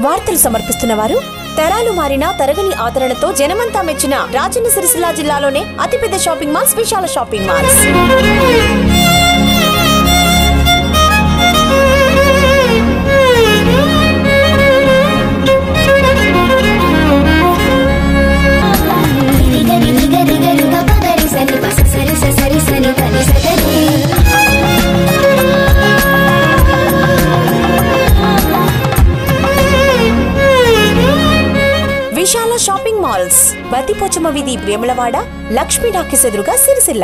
వార్తలు సమర్పిస్తున్న వారు తరాలు మారిన తరగని ఆదరణతో జనమంతా మెచ్చిన రాజన్న సిరిసిల్ల జిల్లాలోనే అతిపెద్ద shopping malls Vishala shopping malls గరి గరి గరి గప గరి సని పస సరి స సరి సని పని స గరి విశాల షాపింగ్ మాల్స్ బతిపోచమ్మ వీధి వేములవాడ లక్ష్మీ డాకిస్ ఎదురుగా సిరిసిల్ల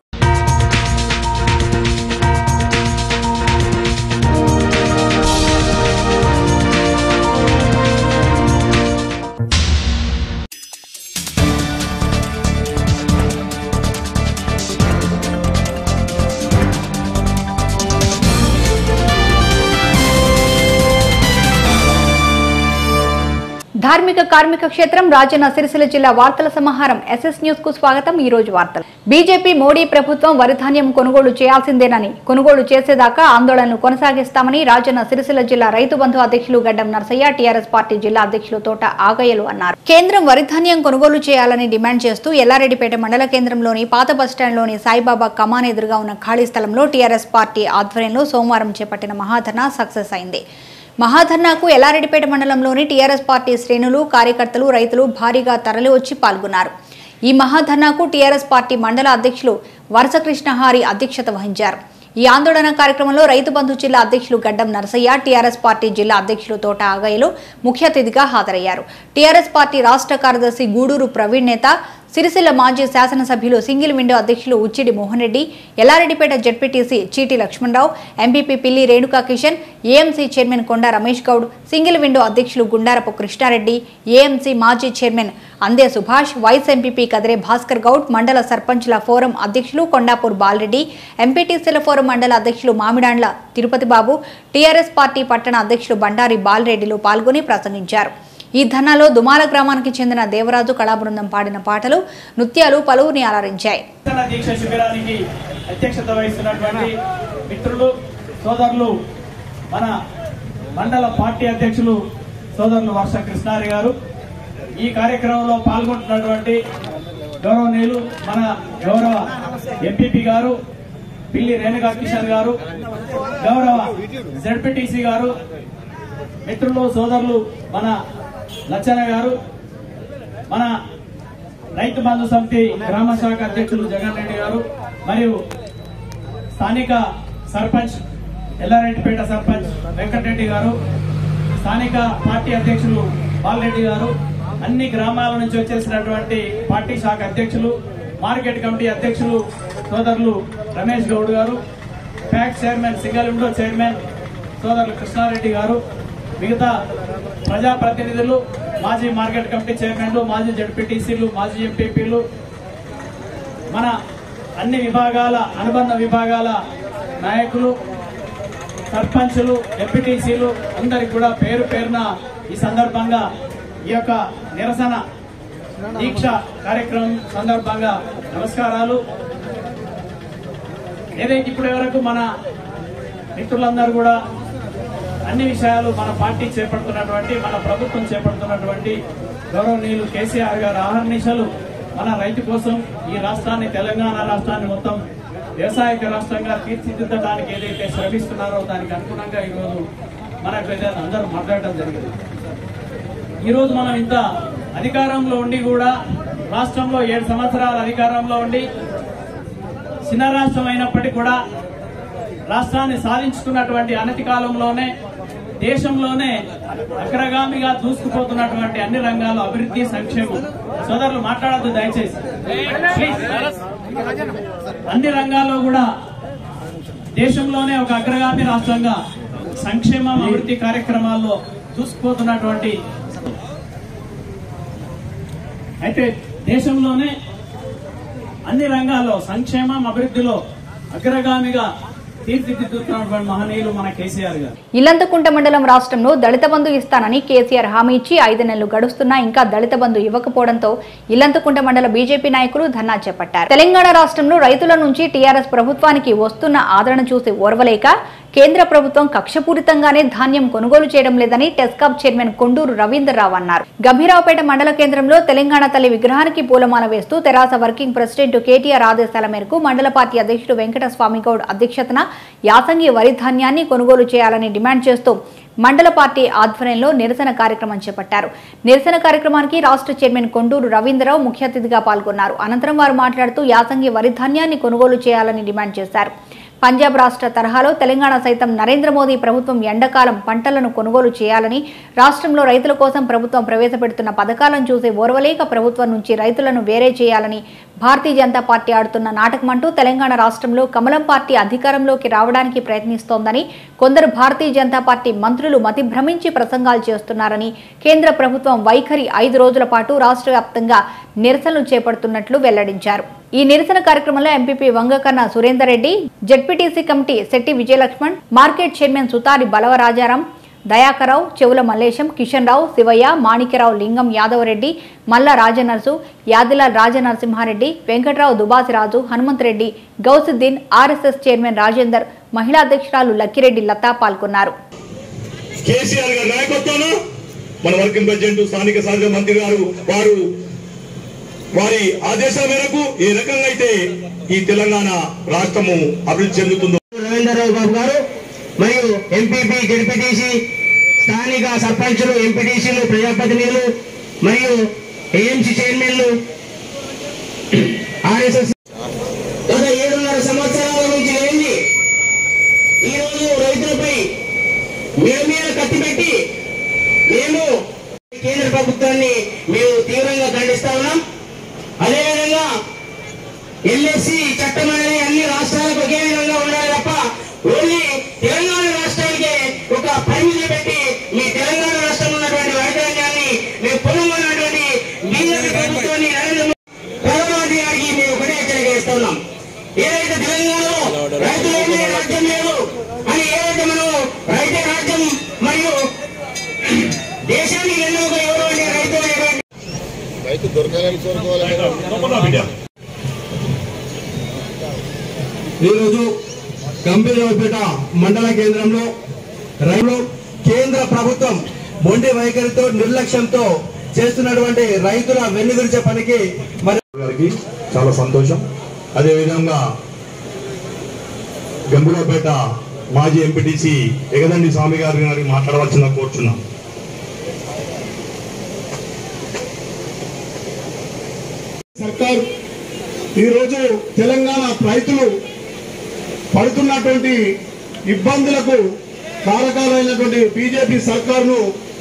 ధార్మిక కార్మిక క్షేత్రం రాజన్న సిరిసిల్ల జిల్లా వార్తల సమాహారం ఎస్ఎస్ న్యూస్ కు స్వాగతం ఈ రోజు వార్తలు బీజేపీ మోడీ ప్రభుత్వం వరి ధాన్యం కొనుగోలు చేయాల్సిందేనని కొనుగోలు చేసేదాకా ఆందోళనలు కొనసాగిస్తామని రాజన్న సిరిసిల్ల జిల్లా రైతు బంధు అధ్యక్షులు గడ్డం నర్సయ్య టీఆర్ఎస్ పార్టీ జిల్లా అధ్యక్షులు తోట ఆగయ్యలు అన్నారు కేంద్రం వరి ధాన్యం కొనుగోలు చేయాలని డిమాండ్ చేస్తూ ఎల్లారెడ్డిపేట మండల కేంద్రంలోని పాత బస్టాండ్లోని సాయిబాబా కమాన్ ఎదురుగా ఉన్న ఖాళీ స్థలంలో టీఆర్ఎస్ పార్టీ ఆధ్వర్యంలో సోమవారం చేపట్టిన మహాధర్నా సక్సెస్ అయింది మహాధర్నాకు ఎల్లారెడ్డిపేట మండలంలోని టీఆర్ఎస్ పార్టీ శ్రేణులు కార్యకర్తలు రైతులు భారీగా తరలివచ్చి పాల్గొన్నారు ఈ మహాధర్నాకు టీఆర్ఎస్ పార్టీ మండల అధ్యక్షులు వరసకృష్ణహారి అధ్యక్షత వహించారు ఈ ఆందోళన కార్యక్రమంలో రైతు బంధు జిల్లా అధ్యక్షులు గడ్డం నరసయ్య టీఆర్ఎస్ పార్టీ జిల్లా అధ్యక్షులు తోట ఆగయ్యలు ముఖ్య అతిథిగా హాజరయ్యారు టీఆర్ఎస్ పార్టీ రాష్ట్ర కార్యదర్శి గూడూరు ప్రవీణ్ నేత సిరిసిల్ల మాజీ శాసనసభ్యులు సింగిల్ విండో అధ్యక్షులు ఉచ్చిడి మోహన్ రెడ్డి ఎల్లారెడ్డిపేట జడ్పీటీసీ చీటి లక్ష్మణరావు ఎంపీపీ పిల్లి రేణుకా కిషన్ ఏఎంసీ చైర్మన్ కొండ రమేష్ గౌడ్ సింగిల్ విండో అధ్యక్షులు గుండారపు కృష్ణారెడ్డి ఏఎంసీ మాజీ chairman Ande Subhash vice MPP Kadire Bhaskar Goud మండల సర్పంచ్ల ఫోరం అధ్యక్షులు కొండాపూర్ బాలరెడ్డి ఎంపీటీసీల ఫోరం మండల అధ్యక్షులు మామిడాండ్ల తిరుపతి బాబు టీఆర్ఎస్ పార్టీ పట్టణ అధ్యక్షులు బండారి బాలరెడ్డిలు పాల్గొని ప్రసంగించారు ఈ ధర్నాలో దుమాల గ్రామానికి చెందిన దేవరాజు కళాబృందం పాడిన పాటలు నృత్యాలు పలువురిని అలరించాయి నిరసన దీక్ష శిబిరానికి అధ్యక్షత వహిస్తున్నటువంటి మిత్రులు సోదరులు మన మండల పార్టీ అధ్యక్షులు సోదరులు వర్ష కృష్ణారి గారు ఈ కార్యక్రమంలో పాల్గొంటున్నటువంటి గౌరవనీయులు మన గౌరవ ఎంపీపీ గారు పిల్లి రేణుకా కిషన్ గారు గౌరవ జడ్పీటీసీ గారు మిత్రులు సోదరులు మన లచ్చన్న గారు మన రైతు బంధు సమితి గ్రామ శాఖ అధ్యక్షులు జగన్ రెడ్డి గారు మరియు స్థానిక సర్పంచ్ ఎల్లారెడ్డిపేట సర్పంచ్ వెంకటరెడ్డి గారు స్థానిక పార్టీ అధ్యక్షులు బాలరెడ్డి గారు అన్ని గ్రామాల నుంచి వచ్చేసినటువంటి పార్టీ శాఖ అధ్యక్షులు మార్కెట్ కమిటీ అధ్యక్షులు సోదరులు Ramesh Goud garu PAC chairman single window chairman సోదరులు కృష్ణారెడ్డి గారు మిగతా ప్రజాప్రతినిధులు మాజీ మార్కెట్ కమిటీ చైర్మన్లు మాజీ జడ్పీటీసీలు మాజీ ఎంపీపీలు మన అన్ని విభాగాల అనుబంధ విభాగాల నాయకులు సర్పంచులు ఎంపీటీసీలు అందరికి కూడా పేరు పేరున ఈ సందర్భంగా ఈ యొక్క నిరసన దీక్ష కార్యక్రమం సందర్భంగా నమస్కారాలు ఏదైతే ఇప్పటి వరకు మన మిత్రులందరూ కూడా అన్ని విషయాలు మన పార్టీ చేపడుతున్నటువంటి మన ప్రభుత్వం చేపడుతున్నటువంటి గౌరవనీయులు కేసీఆర్ గారు ఆహర్నిశలు మన రైతు కోసం ఈ రాష్ట్రాన్ని తెలంగాణ రాష్ట్రాన్ని మొత్తం వ్యవసాయక రాష్ట్రంగా తీర్చిదిద్దడానికి ఏదైతే శ్రమిస్తున్నారో దానికి అనుగుణంగా ఈరోజు మనకు ఏదైతే అందరూ మాట్లాడటం జరిగింది ఈరోజు మనం ఇంత అధికారంలో ఉండి కూడా రాష్ట్రంలో ఏడు సంవత్సరాల అధికారంలో ఉండి చిన్న రాష్ట్రం అయినప్పటికీ కూడా రాష్ట్రాన్ని సాధించుకున్నటువంటి అనతి కాలంలోనే దేశంలోనే అగ్రగామిగా దూసుకుపోతున్నటువంటి అన్ని రంగాల్లో అభివృద్ధి సంక్షేమం సోదరులు మాట్లాడద్దు దయచేసి ప్లీజ్. అన్ని రంగాల్లో కూడా దేశంలోనే ఒక అగ్రగామి రాష్ట్రంగా సంక్షేమం అభివృద్ధి కార్యక్రమాల్లో దూసుకుపోతున్నటువంటి అయితే దేశంలోనే అన్ని రంగాల్లో సంక్షేమం అభివృద్ధిలో అగ్రగామిగా తీర్చిదిద్దుతున్నటువంటి మహనీయులు మన కేసీఆర్ గారు ఇల్లంతకుంట మండలం రాష్ట్రంలో దళిత బంధు ఇస్తానని కేసీఆర్ హామీ ఇచ్చి ఐదు నెలలు గడుస్తున్నా ఇంకా దళిత బంధు ఇవ్వకపోవడంతో ఇల్లంతకుంట మండల బీజేపీ నాయకులు ధర్నా చేపట్టారు తెలంగాణ రాష్ట్రంలో రైతుల నుంచి టీఆర్ఎస్ ప్రభుత్వానికి వస్తున్న ఆదరణ చూసి ఓర్వలేక కేంద్ర ప్రభుత్వం కక్షపూరితంగానే ధాన్యం కొనుగోలు చేయడం లేదని టెస్కాప్ చైర్మన్ కొండూరు రవీంద్రరావు అన్నారు గంభీరావుపేట మండల కేంద్రంలో తెలంగాణ తల్లి విగ్రహానికి పూలమాల వేస్తూ తెరాస వర్కింగ్ ప్రెసిడెంట్ కేటీఆర్ ఆదేశాల మేరకు మండల పార్టీ అధ్యక్షుడు వెంకట స్వామిగౌడ్ అధ్యక్షతన యాసంగి వరి ధాన్యాన్ని కొనుగోలు చేయాలని డిమాండ్ చేస్తూ మండల పార్టీ ఆధ్వర్యంలో నిరసన కార్యక్రమం చేపట్టారు నిరసన కార్యక్రమానికి రాష్ట్ర చైర్మన్ కొండూరు రవీంద్రరావు ముఖ్య అతిథిగా పాల్గొన్నారు అనంతరం వారు మాట్లాడుతూ యాసంగి వరి ధాన్యాన్ని కొనుగోలు చేయాలని డిమాండ్ చేశారు పంజాబ్ రాష్ట్ర తరహాలో తెలంగాణ సైతం నరేంద్ర మోదీ ప్రభుత్వం ఎండాకాలం పంటలను కొనుగోలు చేయాలని రాష్ట్రంలో రైతుల కోసం ప్రభుత్వం ప్రవేశపెడుతున్న పథకాలను చూసి ఓర్వలేక ప్రభుత్వం నుంచి రైతులను వేరే చేయాలని భారతీయ జనతా పార్టీ ఆడుతున్న నాటకమంటూ తెలంగాణ రాష్ట్రంలో కమలం పార్టీ అధికారంలోకి రావడానికి ప్రయత్నిస్తోందని కొందరు భారతీయ జనతా పార్టీ మంత్రులు మతి భ్రమించి ప్రసంగాలు చేస్తున్నారని కేంద్ర ప్రభుత్వం వైఖరి ఐదు రోజుల పాటు రాష్ట్ర వ్యాప్తంగా నిరసనలు చేపడుతున్నట్లు వెల్లడించారు ఈ నిరసన కార్యక్రమంలో MPP Vangakarna Surender Reddy ZPTC committee Shetty Vijayalaxman market chairman Sutari Balavarajaram Dayakarao Chevula Mallesham Kishan Rao Shivaiah Manikyarao Lingam Yadavareddy Malla Rajanarsu Yadilal Rajanarasimhareddy Venkatrao Dubasiraju Hanumanthareddy Gousuddin RSS chairman Rajender మహిళా అధ్యక్షురాలు లక్కిరెడ్డి లతా పాల్గొన్నారు కేసీఆర్ గారి నాయకత్వంలో మన వర్కింగ్ ప్రెసిడెంట్ స్థానిక సాధక మంత్రి గారు వారు వారి ఆదేశాల మేరకు ఏ రకంగా అయితే ఈ తెలంగాణ రాష్ట్రము అభివృద్ధి చెందుతుందో రవీంద్రరావు బాబు గారు మరియు ఎంపీపీ జడ్పీటీసీ స్థానిక సర్పంచులు ఎంపీటీసీలు ప్రజాప్రతినిధులు మరియు ఏఎంసీ చైర్మన్లు ఆర్ఎస్ఎస్ గత ఏడున్నర సంవత్సరాల నుంచి లేని ఈ రోజు రైతులపై మీద మీద కత్తి పెట్టి మేము కేంద్ర ప్రభుత్వాన్ని మేము తీవ్రంగా ఖండిస్తా ఉన్నాం అదేవిధంగా ఎల్ఎస్సి చట్టం అనేది అన్ని రాష్ట్రాలకు ఒకే విధంగా ఉండాలి తప్ప ఓన్లీ తెలంగాణ రాష్ట్రానికి ఒక పరిమితి పెట్టి మీ తెలంగాణ రాష్ట్రంలో ఉన్నటువంటి వైద్యాన్ని మేము పొందుకున్నటువంటి బీజేపీ ప్రభుత్వాన్ని నరేంద్ర మోదీ ప్రధానమంత్రి గారికి మేము ఒకటే హెచ్చరిక చేస్తున్నాం ఏదైతే తెలంగాణలో రైతులేమే రాజ్యం లేదు అని ఏదైతే మనం రైతు రాజ్యం మరియు దేశానికి ఎన్నో ఎవరు అంటే రైతు అనేటువంటి ఈరోజు గంభీరపేట మండల కేంద్రంలో రైతులు కేంద్ర ప్రభుత్వం మొండి వైఖరితో నిర్లక్ష్యంతో చేస్తున్నటువంటి రైతుల వెన్నువిరిచే పనికి మరి గారికి చాలా సంతోషం అదేవిధంగా గంభీరపేట మాజీ ఎంపీటీసీ ఎగదండి స్వామి గారి గారికి మాట్లాడవలసిన కోరుచున్నాం సర్కార్ ఈరోజు తెలంగాణ రైతులు పడుతున్నటువంటి ఇబ్బందులకు కారకాలైనటువంటి బీజేపీ సర్కారును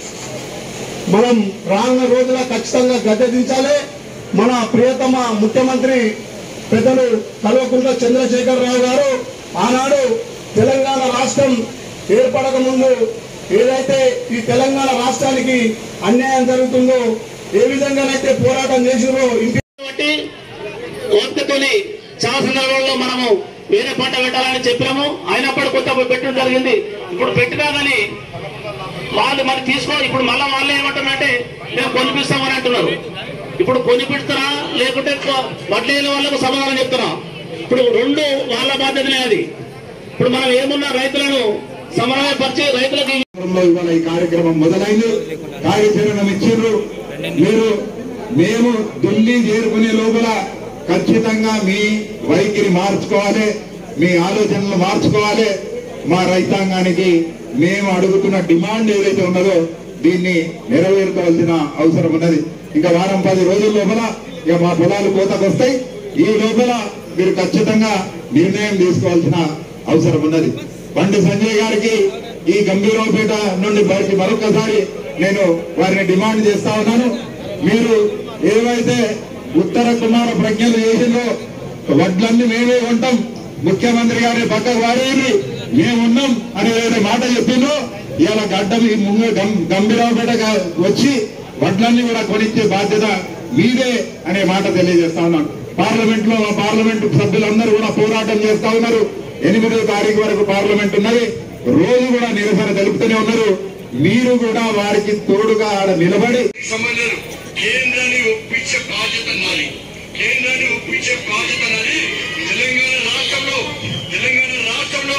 మనం రానున్న రోజుల ఖచ్చితంగా గద్దెదించాలి మన ప్రియతమ ముఖ్యమంత్రి పెద్దలు కల్వకుంట్ల చంద్రశేఖర్ రావు గారు ఆనాడు తెలంగాణ రాష్ట్రం ఏర్పడక ముందు ఏదైతే ఈ తెలంగాణ రాష్ట్రానికి అన్యాయం జరుగుతుందో ఏ విధంగానైతే పోరాటం చేసినో ఇంటి కాబట్టి కోరికతోని చాలా సందర్భాల్లో మనము వేరే పంట పెట్టాలని చెప్పినాము అయినప్పుడు కొత్త పెట్టడం జరిగింది ఇప్పుడు పెట్టినా కానీ వాళ్ళు మరి తీసుకో ఇప్పుడు మళ్ళా వాళ్ళు ఏమంటారంటే మేము కొనిపిస్తామని అంటున్నారు ఇప్పుడు కొనిపిస్తారా లేకుంటే కొ- వడ్లేని వాళ్ళకు సమాధానం చెప్తున్నా ఇప్పుడు రెండు వాళ్ళ బాధ్యతనే అది ఇప్పుడు మనం ఏమున్నా రైతులను సమన్వయపరిచి రైతులకు ఈ కార్యక్రమంలో ఇవాళ ఈ కార్యక్రమం మొదలైంది కార్యాచరణ ఇచ్చిండ్రు మీరు మేము ఢిల్లీ చేరుకునే లోపల ఖచ్చితంగా మీ వైఖరి మార్చుకోవాలి మీ ఆలోచనలు మార్చుకోవాలి మా రైతాంగానికి మేము అడుగుతున్న డిమాండ్ ఏదైతే ఉన్నదో దీన్ని నెరవేర్చవలసిన అవసరం ఉన్నది ఇంకా వారం పది రోజుల లోపల ఇక మా పొలాలు కోతకు వస్తాయి ఈ లోపల మీరు ఖచ్చితంగా నిర్ణయం తీసుకోవాల్సిన అవసరం ఉన్నది బండి సంజయ్ గారికి ఈ గంభీరావుపేట నుండి బయటికి మరొకసారి నేను వారిని డిమాండ్ చేస్తా ఉన్నాను మీరు ఏవైతే ఉత్తర కుమార ప్రజ్ఞలు చేసిందో వడ్లన్నీ మేమే ఉంటాం ముఖ్యమంత్రి గారి పక్కకు వారేది మేమున్నాం అనే ఏదైతే మాట చెప్పిందో ఇవాళ గడ్డ మీ ముందు గం- గంభీరావుపేట గా- వచ్చి వడ్లన్నీ కూడా కొనిచ్చే బాధ్యత మీదే అనే మాట తెలియజేస్తా ఉన్నాను పార్లమెంట్ లో మా పార్లమెంట్ సభ్యులందరూ కూడా పోరాటం చేస్తా ఉన్నారు ఎనిమిదో తారీఖు వరకు పార్లమెంట్ ఉన్నది రోజు కూడా నిరసన తెలుపుతూనే ఉన్నారు మీరు కూడా వారికి తోడుగా ఆడ నిలబడి సంబంధం కేంద్రాన్ని ఒప్పించే బాధ్యత నాది కేంద్రాన్ని ఒప్పించే బాధ్యత నాది తెలంగాణ రాష్ట్రంలో తెలంగాణ రాష్ట్రంలో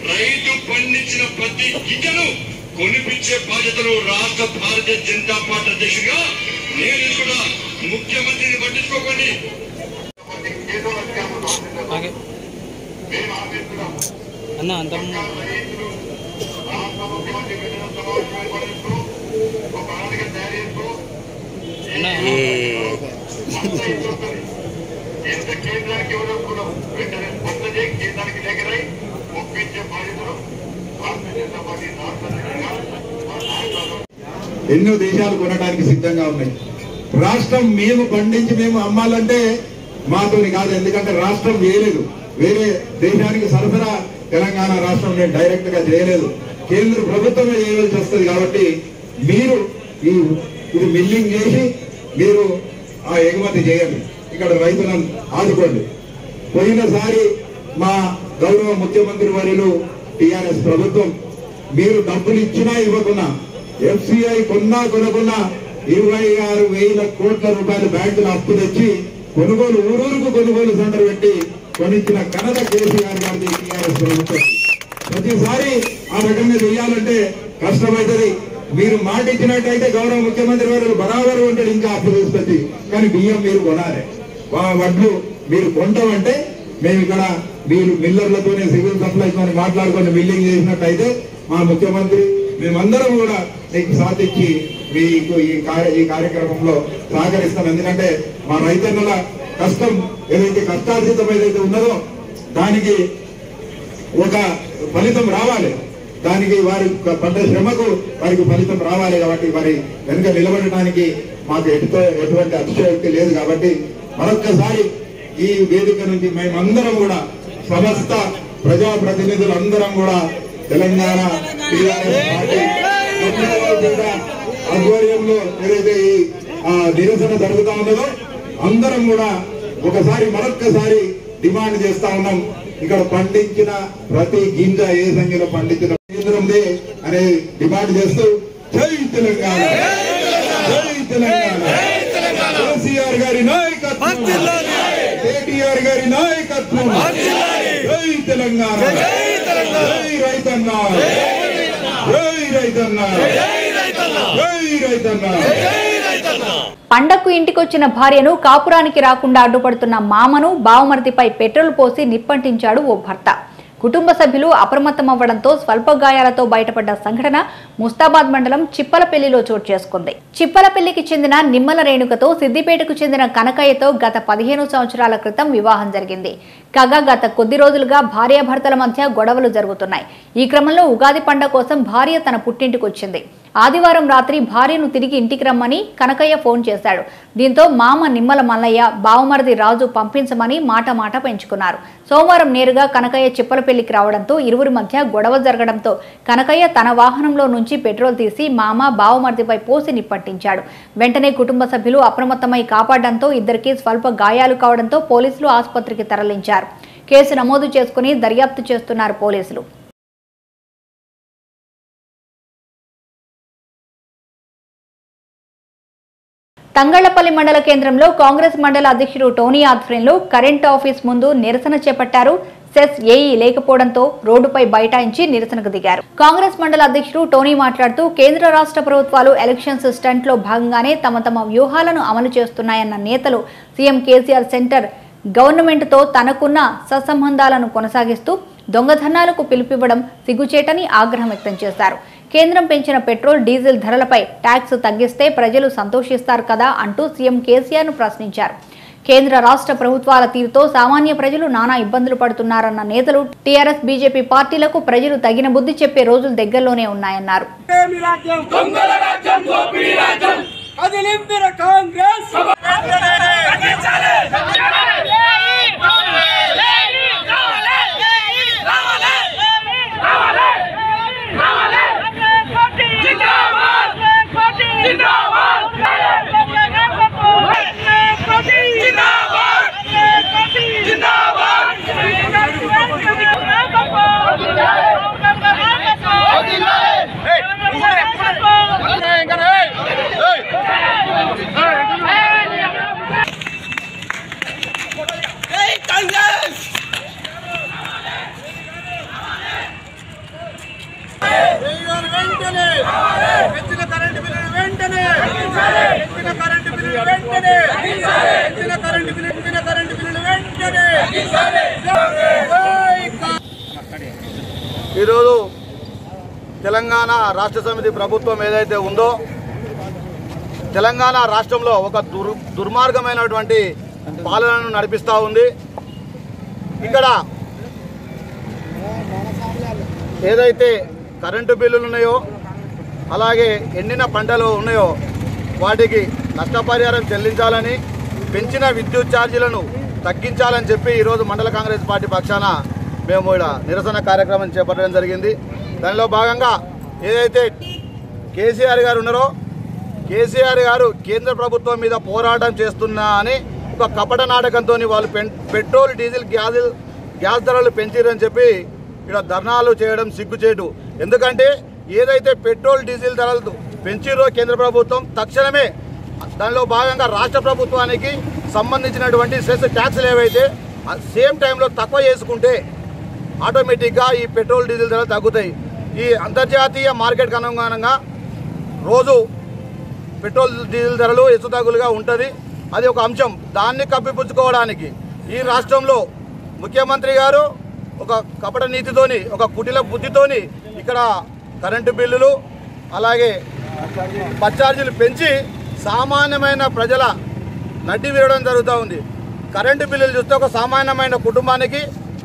రైతు పండించిన ప్రతి గింజను కొనిపించే బాధ్యతలు రాష్ట్ర భారతీయ జనతా పార్టీ అధ్యక్షుడిగా నేను కూడా ముఖ్యమంత్రిని పట్టించుకోకండి అన్న అంత ఎంత కేంద్రానికి ఇవ్వడం కూడా వెంటనే కొత్త కేంద్రానికి దగ్గరై ఒప్పించే బాధ్యతలు భారతీయ జనతా పార్టీ రాష్ట్ర అధ్యక్షుడిగా ఎన్నో దేశాలు కొనడానికి సిద్ధంగా ఉన్నాయి రాష్ట్రం మేము పండించి మేము అమ్మాలంటే మాతోని కాదు ఎందుకంటే రాష్ట్రం వేయలేదు వేరే దేశానికి సరఫరా తెలంగాణ రాష్ట్రం నేను డైరెక్ట్ గా చేయలేదు కేంద్ర ప్రభుత్వమే చేయవలసి వస్తుంది కాబట్టి మీరు ఈ ఇది మిల్లింగ్ చేసి మీరు ఆ ఎగుమతి చేయండి ఇక్కడ రైతులను ఆదుకోండి పోయినసారి మా గౌరవ ముఖ్యమంత్రి వర్యులు టిఆర్ఎస్ ప్రభుత్వం మీరు డబ్బులు ఇచ్చినా ఇవ్వకున్నా ఎఫ్సిఐ కొన్నా కొనకున్నా ఇరవై ఆరు వేల కోట్ల రూపాయలు బ్యాంకులు అప్పు తెచ్చి కొనుగోలు ఊరూరుకు కొనుగోలు సెంటర్ పెట్టి కొనిచ్చిన ఘనత కేసీఆర్ గారిది టీఆర్ఎస్ ప్రభుత్వం ప్రతిసారి ఆ రకంగా చేయాలంటే కష్టమైతుంది మీరు మాట ఇచ్చినట్టయితే గౌరవ ముఖ్యమంత్రి గారు బరాబరు ఉంటాడు ఇంకా అప్పు తీసుకొచ్చి కానీ బియ్యం మీరు కొనాలి వా- వడ్లు మీరు కొంటామంటే మేము ఇక్కడ మీరు మిల్లర్లతోనే సివిల్ సప్లైస్ తో మాట్లాడుకొని బిల్డింగ్ చేసినట్టయితే మా ముఖ్యమంత్రి మేమందరం కూడా మీకు సాధించి మీకు ఈ కార్య ఈ కార్యక్రమంలో సహకరిస్తాం ఎందుకంటే మా రైతన్నుల కష్టం ఏదైతే కష్టార్జితం ఏదైతే ఉన్నదో దానికి ఒక ఫలితం రావాలి దానికి వారి పడ్డ శ్రమకు వారికి ఫలితం రావాలి కాబట్టి వారి వెనుక నిలబడటానికి మాకు ఎటుతో ఎటువంటి అతిశయోక్తి లేదు కాబట్టి మరొక్కసారి ఈ వేదిక నుంచి మేమందరం కూడా సమస్త ప్రజాప్రతినిధులు అందరం కూడా తెలంగాణ టీఆర్ఎస్ పార్టీ తొమ్మిదవ విడత ఆధ్వర్యంలో ఏదైతే ఈ ఆ, నిరసన జరుగుతా ఉన్నదో అందరం కూడా ఒకసారి మరొక్కసారి డిమాండ్ చేస్తా ఉన్నాం ఇక్కడ పండించిన ప్రతి గింజ ఏ సంఖ్యలో పండించిన కేంద్రందే అనే డిమాండ్ చేస్తూ జై తెలంగాణ జై తెలంగాణ కేసీఆర్ గారి నాయకత్వం కేటీఆర్ గారి నాయకత్వం జై తెలంగాణ జై రైతన్న జై రైతన్న జై రైతన్న పండక్కు ఇంటికొచ్చిన భార్యను కాపురానికి రాకుండా అడ్డుపడుతున్న మామను బావమరిదిపై పెట్రోల్ పోసి నిప్పంటించాడు ఓ భర్త కుటుంబ సభ్యులు అప్రమత్తమవ్వడంతో స్వల్ప గాయాలతో బయటపడ్డ సంఘటన ముస్తాబాద్ మండలం చిప్పలపల్లిలో చోటు చేసుకుంది చిప్పలపల్లికి చెందిన నిమ్మల రేణుకతో సిద్దిపేటకు చెందిన కనకయ్యతో గత పదిహేను సంవత్సరాల క్రితం వివాహం జరిగింది కాగా గత కొద్ది రోజులుగా భార్యాభర్తల మధ్య గొడవలు జరుగుతున్నాయి ఈ క్రమంలో ఉగాది పండగ కోసం భార్య తన పుట్టింటికి వచ్చింది ఆదివారం రాత్రి భార్యను తిరిగి ఇంటికి రమ్మని కనకయ్య ఫోన్ చేశాడు దీంతో మామ నిమ్మల మల్లయ్య బావమరిది రాజు పంపించమని మాట మాట పెంచుకున్నారు సోమవారం నేరుగా కనకయ్య చిప్పలపల్లికి రావడంతో ఇరువురి మధ్య గొడవ జరగడంతో కనకయ్య తన వాహనంలో నుంచి పెట్రోల్ తీసి మామ బావమరిదిపై పోసి నిప్పట్టించాడు వెంటనే కుటుంబ సభ్యులు అప్రమత్తమై కాపాడడంతో ఇద్దరికి స్వల్ప గాయాలు కావడంతో పోలీసులు ఆసుపత్రికి తరలించారు కేసు నమోదు చేసుకుని దర్యాప్తు చేస్తున్నారు పోలీసులు తంగళ్లపల్లి మండల కేంద్రంలో కాంగ్రెస్ మండల అధ్యక్షుడు టోనీ ఆధ్వర్యంలో కరెంట్ ఆఫీస్ ముందు నిరసన చేపట్టారు సెస్ ఏఈ లేకపోవడంతో రోడ్డుపై బైఠాయించి నిరసనకు దిగారు కాంగ్రెస్ మండల అధ్యక్షుడు టోనీ మాట్లాడుతూ కేంద్ర రాష్ట్ర ప్రభుత్వాలు ఎలక్షన్స్ స్టంట్ లో భాగంగానే తమ తమ వ్యూహాలను అమలు చేస్తున్నాయన్న నేతలు సీఎం కేసీఆర్ సెంటర్ గవర్నమెంట్ తో తనకున్న సత్సంబంధాలను కొనసాగిస్తూ దొంగధనాలకు పిలుపివ్వడం సిగ్గుచేటని ఆగ్రహం వ్యక్తం చేశారు కేంద్రం పెంచిన పెట్రోల్ డీజిల్ ధరలపై ట్యాక్స్ తగ్గిస్తే ప్రజలు సంతోషిస్తారు కదా అంటూ సీఎం కేసీఆర్ ను ప్రశ్నించారు కేంద్ర రాష్ట్ర ప్రభుత్వాల తీరుతో సామాన్య ప్రజలు నానా ఇబ్బందులు పడుతున్నారన్న నేతలు టీఆర్ఎస్ బీజేపీ పార్టీలకు ప్రజలు తగిన బుద్ధి చెప్పే రోజులు దగ్గరలోనే ఉన్నాయన్నారు కదిలిందిన కాంగ్రెస్ వెంటనే పెంచిన కరెంటు బిల్లు పెంచిన కరెంటు బిల్లులు వెంటనే జై ఈరోజు తెలంగాణ రాష్ట్ర సమితి ప్రభుత్వం ఏదైతే ఉందో తెలంగాణ రాష్ట్రంలో ఒక దుర్ దుర్మార్గమైనటువంటి పాలనను నడిపిస్తూ ఉంది ఇక్కడ ఏదైతే కరెంటు బిల్లులు ఉన్నాయో అలాగే ఎండిన పంటలు ఉన్నాయో వాటికి నష్టపరిహారం చెల్లించాలని పెంచిన విద్యుత్ ఛార్జీలను తగ్గించాలని చెప్పి ఈరోజు మండల కాంగ్రెస్ పార్టీ పక్షాన మేము ఇక్కడ నిరసన కార్యక్రమం చేపట్టడం జరిగింది దానిలో భాగంగా ఏదైతే కేసీఆర్ గారు ఉన్నారో కేసీఆర్ గారు కేంద్ర ప్రభుత్వం మీద పోరాటం చేస్తున్నా అని ఒక కపట నాటకంతో వాళ్ళు పెన్- పెట్రోల్ డీజిల్ గ్యాస్ గ్యాస్ ధరలు పెంచిరని చెప్పి ఇక్కడ ధర్నాలు చేయడం సిగ్గుచేటు ఎందుకంటే ఏదైతే పెట్రోల్ డీజిల్ ధరలు పెంచిరో కేంద్ర ప్రభుత్వం తక్షణమే దానిలో భాగంగా రాష్ట్ర ప్రభుత్వానికి సంబంధించినటువంటి సెస్ ట్యాక్స్లు ఏవైతే సేమ్ టైంలో తక్కువ చేసుకుంటే ఆటోమేటిక్గా ఈ పెట్రోల్ డీజిల్ ధరలు తగ్గుతాయి ఈ అంతర్జాతీయ మార్కెట్కి అనుగుణంగా రోజు పెట్రోల్ డీజిల్ ధరలు హెచ్చుతగ్గులుగా ఉంటుంది అది ఒక అంశం దాన్ని కప్పిపుచ్చుకోవడానికి ఈ రాష్ట్రంలో ముఖ్యమంత్రి గారు ఒక కపట నీతితోని ఒక కుటిల బుద్ధితోని ఇక్కడ కరెంటు బిల్లులు అలాగే పచ్చార్జీలు పెంచి సామాన్యమైన ప్రజల నడ్డి విరవడం జరుగుతూ ఉంది కరెంటు బిల్లులు చూస్తే ఒక సామాన్యమైన కుటుంబానికి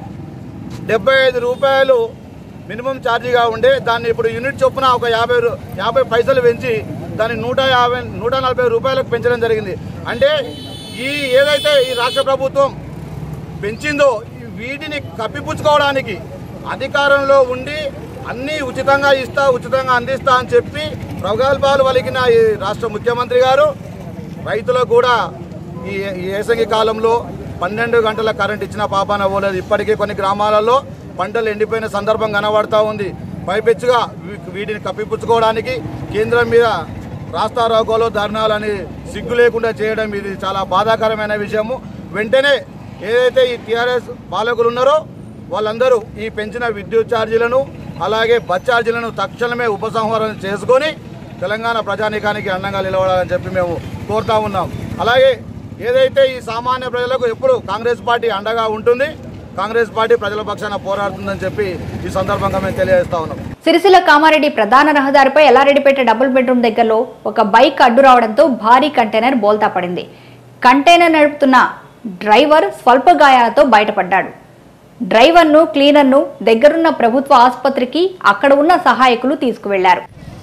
డెబ్బై ఐదు రూపాయలు మినిమం ఛార్జీగా ఉండే దాన్ని ఇప్పుడు యూనిట్ చొప్పున ఒక యాభై రూ- యాభై పైసలు పెంచి దాన్ని నూట యాభై నూట నలభై రూపాయలకు పెంచడం జరిగింది అంటే ఈ ఏదైతే ఈ రాష్ట్ర ప్రభుత్వం పెంచిందో ఈ వీటిని కప్పిపుచ్చుకోవడానికి అధికారంలో ఉండి అన్నీ ఉచితంగా ఇస్తా ఉచితంగా అందిస్తా అని చెప్పి ప్రగల్భాలు పలికిన ఈ రాష్ట్ర ముఖ్యమంత్రి గారు రైతులకు కూడా ఈ ఈ వేసంగి కాలంలో పన్నెండు గంటల కరెంట్ ఇచ్చిన పాపాన పోలేదు ఇప్పటికే కొన్ని గ్రామాలలో పంటలు ఎండిపోయిన సందర్భం కనబడతా ఉంది పైపెచ్చుగా వీ- వీటిని కప్పిపుచ్చుకోవడానికి కేంద్రం మీద రాస్తా రోకోలో ధర్నాలని సిగ్గు లేకుండా చేయడం ఇది చాలా బాధాకరమైన విషయము వెంటనే ఏదైతే ఈ టీఆర్ఎస్ పాలకులు ఉన్నారో వాళ్ళందరూ ఈ పెంచిన విద్యుత్ ఛార్జీలను అలాగే బస్ ఛార్జీలను తక్షణమే ఉపసంహరణ చేసుకొని తెలంగాణ ప్రజానీకానికి అండంగా నిలబడాలని చెప్పి మేము కోరుతా ఉన్నాం అలాగే ఏదైతే ఈ సామాన్య ప్రజలకు ఎప్పుడు కాంగ్రెస్ పార్టీ అండగా ఉంటుంది కాంగ్రెస్ పార్టీ ప్రజల పక్షాన పోరాడుతుందని చెప్పి ఈ సందర్భంగా మేము తెలియజేస్తా ఉన్నాం సిరిసిల్ల కామారెడ్డి ప్రధాన రహదారిపై ఎల్లారెడ్డిపేట డబుల్ బెడ్రూమ్ దగ్గరలో ఒక బైక్ అడ్డు రావడంతో భారీ కంటైనర్ బోల్తా పడింది కంటైనర్ నడుపుతున్న డ్రైవర్ స్వల్ప గాయాలతో బయటపడ్డాడు డ్రైవర్ను క్లీనర్ను దగ్గరున్న ప్రభుత్వ ఆసుపత్రికి అక్కడ ఉన్న సహాయకులు తీసుకువెళ్లారు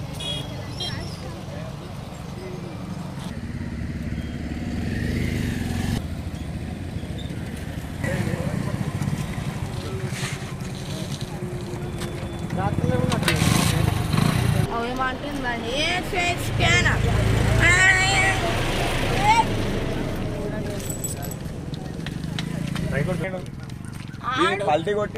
ఏమంటుందండి ఏ ఫేక్ స్కానర్ పల్టీ కొట్టి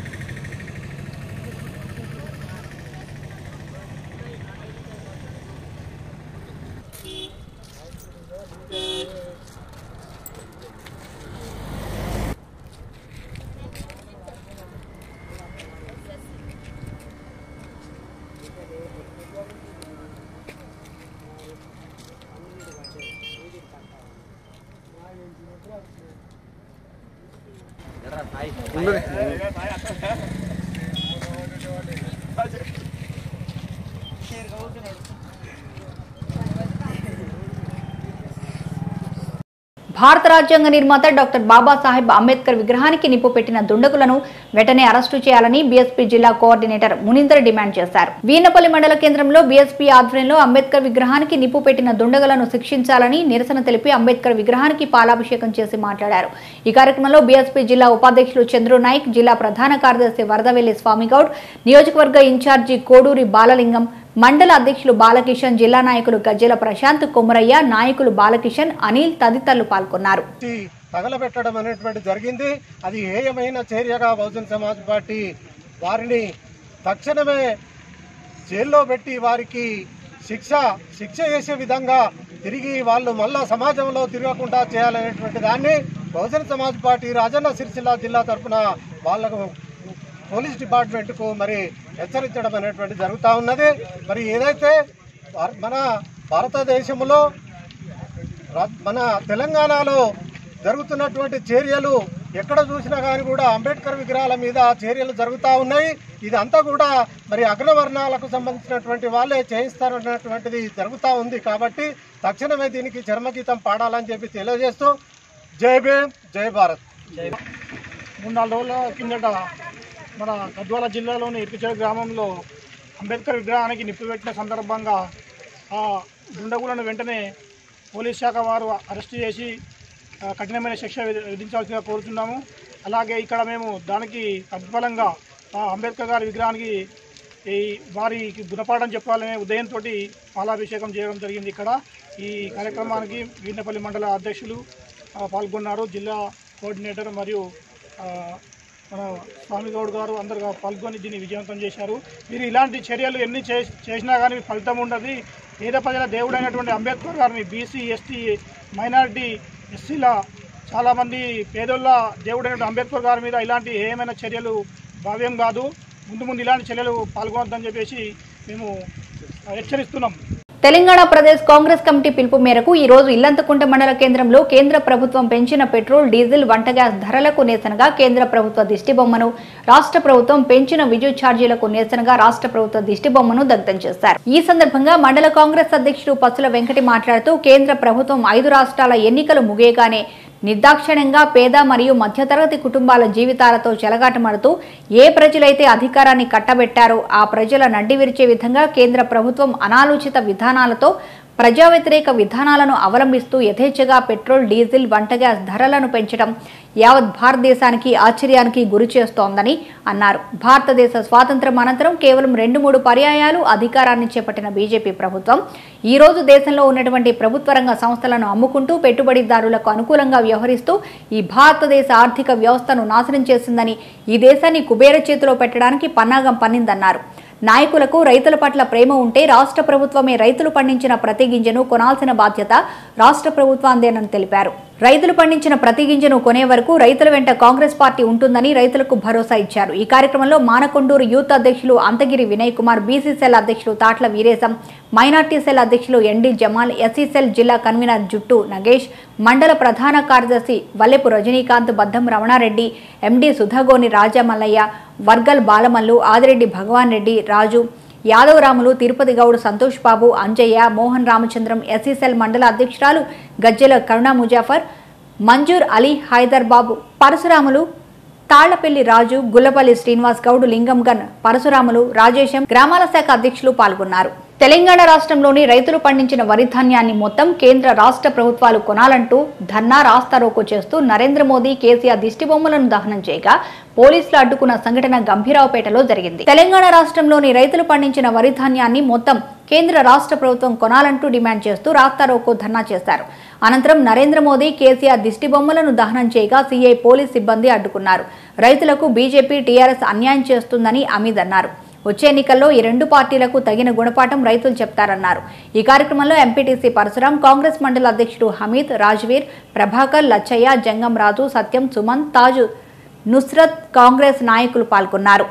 భారత రాజ్యాంగ నిర్మాత డాక్టర్ బాబాసాహెబ్ అంబేద్కర్ విగ్రహానికి నిప్పు పెట్టిన దుండగులను వెంటనే అరెస్టు చేయాలని బీఎస్పీ జిల్లా కోఆర్డినేటర్ మునీందర్ డిమాండ్ చేశారు వీనపల్లి మండల కేంద్రంలో బీఎస్పీ ఆధ్వర్యంలో అంబేద్కర్ విగ్రహానికి నిప్పు పెట్టిన దుండగులను శిక్షించాలని నిరసన తెలిపి అంబేద్కర్ విగ్రహానికి పాలాభిషేకం చేసి మాట్లాడారు ఈ కార్యక్రమంలో బీఎస్పీ జిల్లా ఉపాధ్యక్షులు చంద్రు నాయక్ జిల్లా ప్రధాన కార్యదర్శి వరదవెల్లి స్వామిగౌడ్ నియోజకవర్గ ఇన్ఛార్జి కోడూరి బాలలింగం మండల అధ్యక్షులు బాలకిషన్ జిల్లా నాయకులు గజ్జెల ప్రశాంత్ కొమరయ్య నాయకులు బాలకిషన్ అనిల్ తదితరులు పాల్గొన్నారు తగలబెట్టడం అనేటువంటి జరిగింది అది హేయమైన చర్యగా బహుజన్ సమాజ్ పార్టీ వారిని తక్షణమే జైల్లో పెట్టి వారికి శిక్ష శిక్ష చేసే విధంగా తిరిగి వాళ్ళు మళ్ళా సమాజంలో తిరగకుండా చేయాలనేటువంటి దాన్ని బహుజన్ సమాజ్ పార్టీ రాజన్న సిరిసిల్ల జిల్లా తరఫున వాళ్ళకు పోలీస్ డిపార్ట్మెంట్కు మరి హెచ్చరించడం అనేటువంటి జరుగుతూ ఉన్నది మరి ఏదైతే భార- మన భారతదేశంలో రా- మన తెలంగాణలో జరుగుతున్నటువంటి చర్యలు ఎక్కడ చూసినా కానీ కూడా అంబేద్కర్ విగ్రహాల మీద చర్యలు జరుగుతూ ఉన్నాయి ఇదంతా కూడా మరి అగ్రవర్ణాలకు సంబంధించినటువంటి వాళ్ళే చేయిస్తారన్నటువంటిది జరుగుతూ ఉంది కాబట్టి తక్షణమే దీనికి చర్మగీతం పాడాలని చెప్పి తెలియజేస్తూ జై భీమ్ జై భారత్ మూడు నాలుగు రోజుల కిందట మన గద్వాల జిల్లాలోని ఇరికిచెరు గ్రామంలో అంబేద్కర్ విగ్రహానికి నిప్పు పెట్టిన సందర్భంగా ఆ దుండగులను వెంటనే పోలీస్ శాఖ వారు అరెస్ట్ చేసి ఆ, కఠినమైన శిక్ష విధి- విధించాల్సిందిగా కోరుతున్నాము అలాగే ఇక్కడ మేము దానికి ప్రతిఫలంగా ఆ అంబేద్కర్ గారి విగ్రహానికి ఈ వారికి గుణపాఠం చెప్పాలనే ఉదయంతో పాలాభిషేకం చేయడం జరిగింది ఇక్కడ ఈ కార్యక్రమానికి వీర్నపల్లి మండల అధ్యక్షులు ఆ, పాల్గొన్నారు జిల్లా కోఆర్డినేటర్ మరియు ఆ, మన స్వామి గౌడ్ గారు అందరు పాల్గొని దీన్ని విజయవంతం చేశారు మీరు ఇలాంటి చర్యలు ఎన్ని చే- చేసినా కానీ ఫలితం ఉండదు పేద ప్రజల దేవుడైనటువంటి అంబేద్కర్ గారిని బీసీ ఎస్టీ మైనారిటీ ఎస్సీల చాలామంది పేదోళ్ళ దేవుడైనటువంటి అంబేద్కర్ గారి మీద ఇలాంటి ఏమైనా చర్యలు భావ్యం కాదు ముందు ముందు ఇలాంటి చర్యలు పాల్గొనొద్దని చెప్పేసి మేము ఆ, హెచ్చరిస్తున్నాం తెలంగాణ ప్రదేశ్ కాంగ్రెస్ కమిటీ పిలుపు మేరకు ఈ రోజు ఇల్లంతకుంట మండల కేంద్రంలో కేంద్ర ప్రభుత్వం పెంచిన పెట్రోల్ డీజిల్ వంట గ్యాస్ ధరలకు నిరసనగా కేంద్ర ప్రభుత్వ దిష్టిబొమ్మను రాష్ట్ర ప్రభుత్వం పెంచిన విద్యుత్ ఛార్జీలకు నిరసనగా రాష్ట్ర ప్రభుత్వ దిష్టిబొమ్మను దగ్ధం చేశారు ఈ సందర్భంగా మండల కాంగ్రెస్ అధ్యక్షుడు పసుల వెంకటి మాట్లాడుతూ కేంద్ర ప్రభుత్వం ఐదు రాష్ట్రాల ఎన్నికలు ముగియగానే నిర్దాక్షిణ్యంగా పేద మరియు మధ్యతరగతి కుటుంబాల జీవితాలతో చెలగాటమడుతూ ఏ ప్రజలైతే అధికారాన్ని కట్టబెట్టారో ఆ ప్రజల నడ్డి విరిచే విధంగా కేంద్ర ప్రభుత్వం అనాలోచిత విధానాలతో ప్రజా వ్యతిరేక విధానాలను అవలంబిస్తూ యథేచ్ఛగా పెట్రోల్ డీజిల్ వంట గ్యాస్ ధరలను పెంచడం యావత్ భారతదేశానికి ఆశ్చర్యానికి గురి చేస్తోందని అన్నారు భారతదేశ స్వాతంత్ర్యం అనంతరం కేవలం రెండు మూడు పర్యాయాలు అధికారాన్ని చేపట్టిన బీజేపీ ప్రభుత్వం ఈ రోజు దేశంలో ఉన్నటువంటి ప్రభుత్వ రంగ సంస్థలను అమ్ముకుంటూ పెట్టుబడిదారులకు అనుకూలంగా వ్యవహరిస్తూ ఈ భారతదేశ ఆర్థిక వ్యవస్థను నాశనం చేసిందని ఈ దేశాన్ని కుబేర చేతిలో పెట్టడానికి పన్నాగం పన్నిందన్నారు నాయకులకు రైతుల పట్ల ప్రేమ ఉంటే రాష్ట్ర ప్రభుత్వమే రైతులు పండించిన ప్రతి గింజను కొనాల్సిన బాధ్యత రాష్ట్ర ప్రభుత్వాందేనని తెలిపారు రైతులు పండించిన ప్రతి గింజను కొనే వరకు రైతుల వెంట కాంగ్రెస్ పార్టీ ఉంటుందని రైతులకు భరోసా ఇచ్చారు ఈ కార్యక్రమంలో మానకొండూరు యూత్ అధ్యక్షులు అంతగిరి వినయ్ కుమార్ బీసీ సెల్ అధ్యక్షులు తాట్ల వీరేశం మైనార్టీ సెల్ అధ్యక్షులు ఎన్డి జమాల్ ఎస్సీ సెల్ జిల్లా కన్వీనర్ జుట్టు నగేష్ మండల ప్రధాన కార్యదర్శి వల్లెపు రజనీకాంత్ బద్దం రమణారెడ్డి ఎండి సుధాగోని రాజా మల్లయ్య వర్గల్ బాలమల్లు ఆదిరెడ్డి భగవాన్ రెడ్డి రాజు యాదవరాములు తిరుపతి గౌడ్ సంతోష్ బాబు అంజయ్య మోహన్ రామచంద్రం ఎస్సీసెల్ మండల అధ్యక్షురాలు గజ్జెల కరుణా ముజాఫర్ మంజూర్ అలీ హైదర్ బాబు పరశురాములు తాళ్లపల్లి రాజు గుల్లపల్లి శ్రీనివాస్ గౌడ్ లింగం గన్ పరశురాములు రాజేశం గ్రామాల శాఖ అధ్యక్షులు పాల్గొన్నారు తెలంగాణ రాష్ట్రంలోని రైతులు పండించిన వరి ధాన్యాన్ని మొత్తం కేంద్ర రాష్ట్ర ప్రభుత్వాలు కొనాలంటూ ధర్నా రాస్తారోకో చేస్తూ నరేంద్ర మోదీ కేసీఆర్ దిష్టిబొమ్మలను దహనం చేయగా పోలీసులు అడ్డుకున్న సంఘటన గంభీరావుపేటలో జరిగింది తెలంగాణ రాష్ట్రంలోని రైతులు పండించిన వరి ధాన్యాన్ని మొత్తం కేంద్ర రాష్ట్ర ప్రభుత్వం కొనాలంటూ డిమాండ్ చేస్తూ రాస్తారోకో ధర్నా చేశారు అనంతరం నరేంద్ర మోదీ కేసీఆర్ దిష్టిబొమ్మలను దహనం చేయగా సీఐ పోలీస్ సిబ్బంది అడ్డుకున్నారు రైతులకు బీజేపీ టీఆర్ఎస్ అన్యాయం చేస్తుందని అమీద్ అన్నారు వచ్చే ఎన్నికల్లో ఈ రెండు పార్టీలకు తగిన గుణపాఠం రైతులు చెప్తారన్నారు ఈ కార్యక్రమంలో ఎంపీటీసీ పరశురాం కాంగ్రెస్ మండల అధ్యక్షుడు హమీద్ రాజ్వీర్ ప్రభాకర్ లచ్చయ్య జంగం రాజు సత్యం సుమన్ తాజు నుస్రత్ కాంగ్రెస్ నాయకులు పాల్గొన్నారు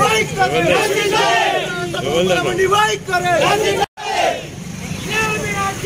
करे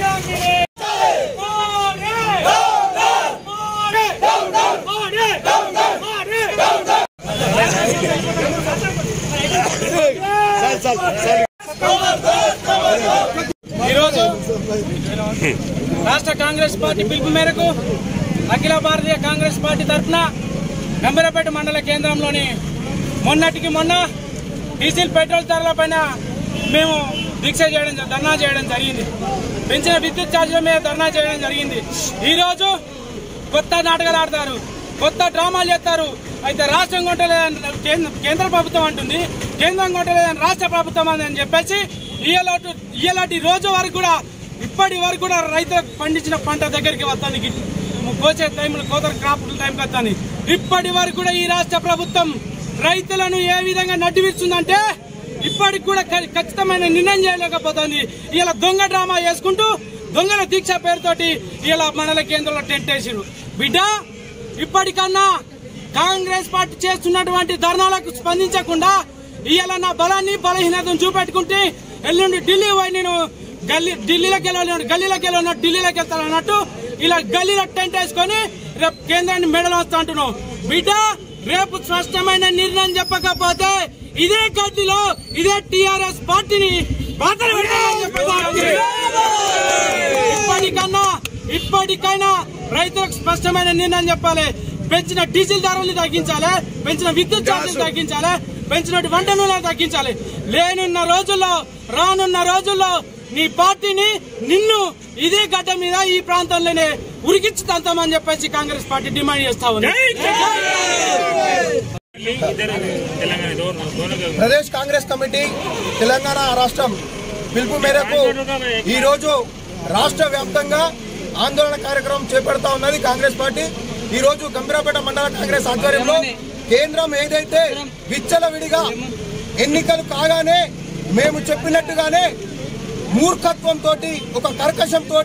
కాంగ్రెస్ పార్టీ పిలుపు మేరకు అఖిల భారతీయ కాంగ్రెస్ పార్టీ తరఫున గంభీరపేట మండల కేంద్రంలోని మొన్నటికి మొన్న డీజిల్ పెట్రోల్ ధరల పైన మేము దీక్ష చేయడం ధర్నా చేయడం జరిగింది పెంచిన విద్యుత్ ఛార్జీల మీద ధర్నా చేయడం జరిగింది ఈరోజు కొత్త నాటకాలు ఆడతారు కొత్త డ్రామాలు చేస్తారు అయితే రాష్ట్రం కొంటలేదని కేంద్ర కేంద్ర ప్రభుత్వం అంటుంది కేంద్రం కొంటలేదని రాష్ట్ర ప్రభుత్వం అని చెప్పేసి ఇయ్యలాంటి ఇయ్యలాంటి రోజు వరకు కూడా ఇప్పటి వరకు కూడా రైతులకు పండించిన పంట దగ్గరికి వస్తుంది కోసే టైంలో కోత క్రాప్ టైంకి వస్తుంది ఇప్పటి వరకు కూడా ఈ రాష్ట్ర ప్రభుత్వం రైతులను ఏ విధంగా నడ్డివిస్తుందంటే ఇప్పటికి కూడా ఖ- ఖచ్చితమైన నిర్ణయం చేయలేకపోతుంది ఇలా దొంగ డ్రామా చేసుకుంటూ దొంగల దీక్ష పేరుతోటి ఇలా మండల కేంద్రంలో టెంట్ వేసిరు బిడ్డ ఇప్పటికన్నా కాంగ్రెస్ పార్టీ చేస్తున్నటువంటి ధర్నాలకు స్పందించకుండా ఇవాళ నా బలాన్ని బలహీనతను చూపెట్టుకుంటే ఎల్లుండి ఢిల్లీ పోయి నేను గల్లీ ఢిల్లీలోకి వెళ్ళాను గల్లీలోకి వెళ్ళాను ఢిల్లీలోకి వెళ్తాను అన్నట్టు ఇలా గల్లీలో టెంట్ వేసుకొని రేపు కేంద్రాన్ని మెడలు వస్తా అంటున్నావు బిడ్డ రేపు స్పష్టమైన నిర్ణయం చెప్పకపోతే ఇదే గడ్డిలో ఇదే టిఆర్ఎస్ పార్టీని బాధలు పెట్టాలని చెప్పేసి ఇప్పటికన్నా ఇప్పటికైనా రైతులకు స్పష్టమైన నిర్ణయం చెప్పాలి పెంచిన డీజిల్ ధరలు తగ్గించాలి పెంచిన విద్యుత్ ఛార్జీలు తగ్గించాలి పెంచిన వంట నూనె తగ్గించాలి లేనున్న రోజుల్లో రానున్న రోజుల్లో నీ పార్టీని నిన్ను ఇదే గడ్డ మీద ఈ ప్రాంతంలోనే ఉరికించి తంతామని చెప్పేసి కాంగ్రెస్ పార్టీ డిమాండ్ చేస్తా ఉంది ప్రదేశ్ కాంగ్రెస్ కమిటీ తెలంగాణ రాష్ట్రం పిలుపు మేరకు ఈ రోజు రాష్ట్ర వ్యాప్తంగా ఆందోళన కార్యక్రమం చేపడతా ఉన్నది కాంగ్రెస్ పార్టీ ఈ రోజు గంభీరాపేట మండల కాంగ్రెస్ ఆధ్వర్యంలో కేంద్రం ఏదైతే విచ్చలవిడిగా ఎన్నికలు కాగానే మేము చెప్పినట్టుగానే మూర్ఖత్వంతో ఒక కర్కశంతో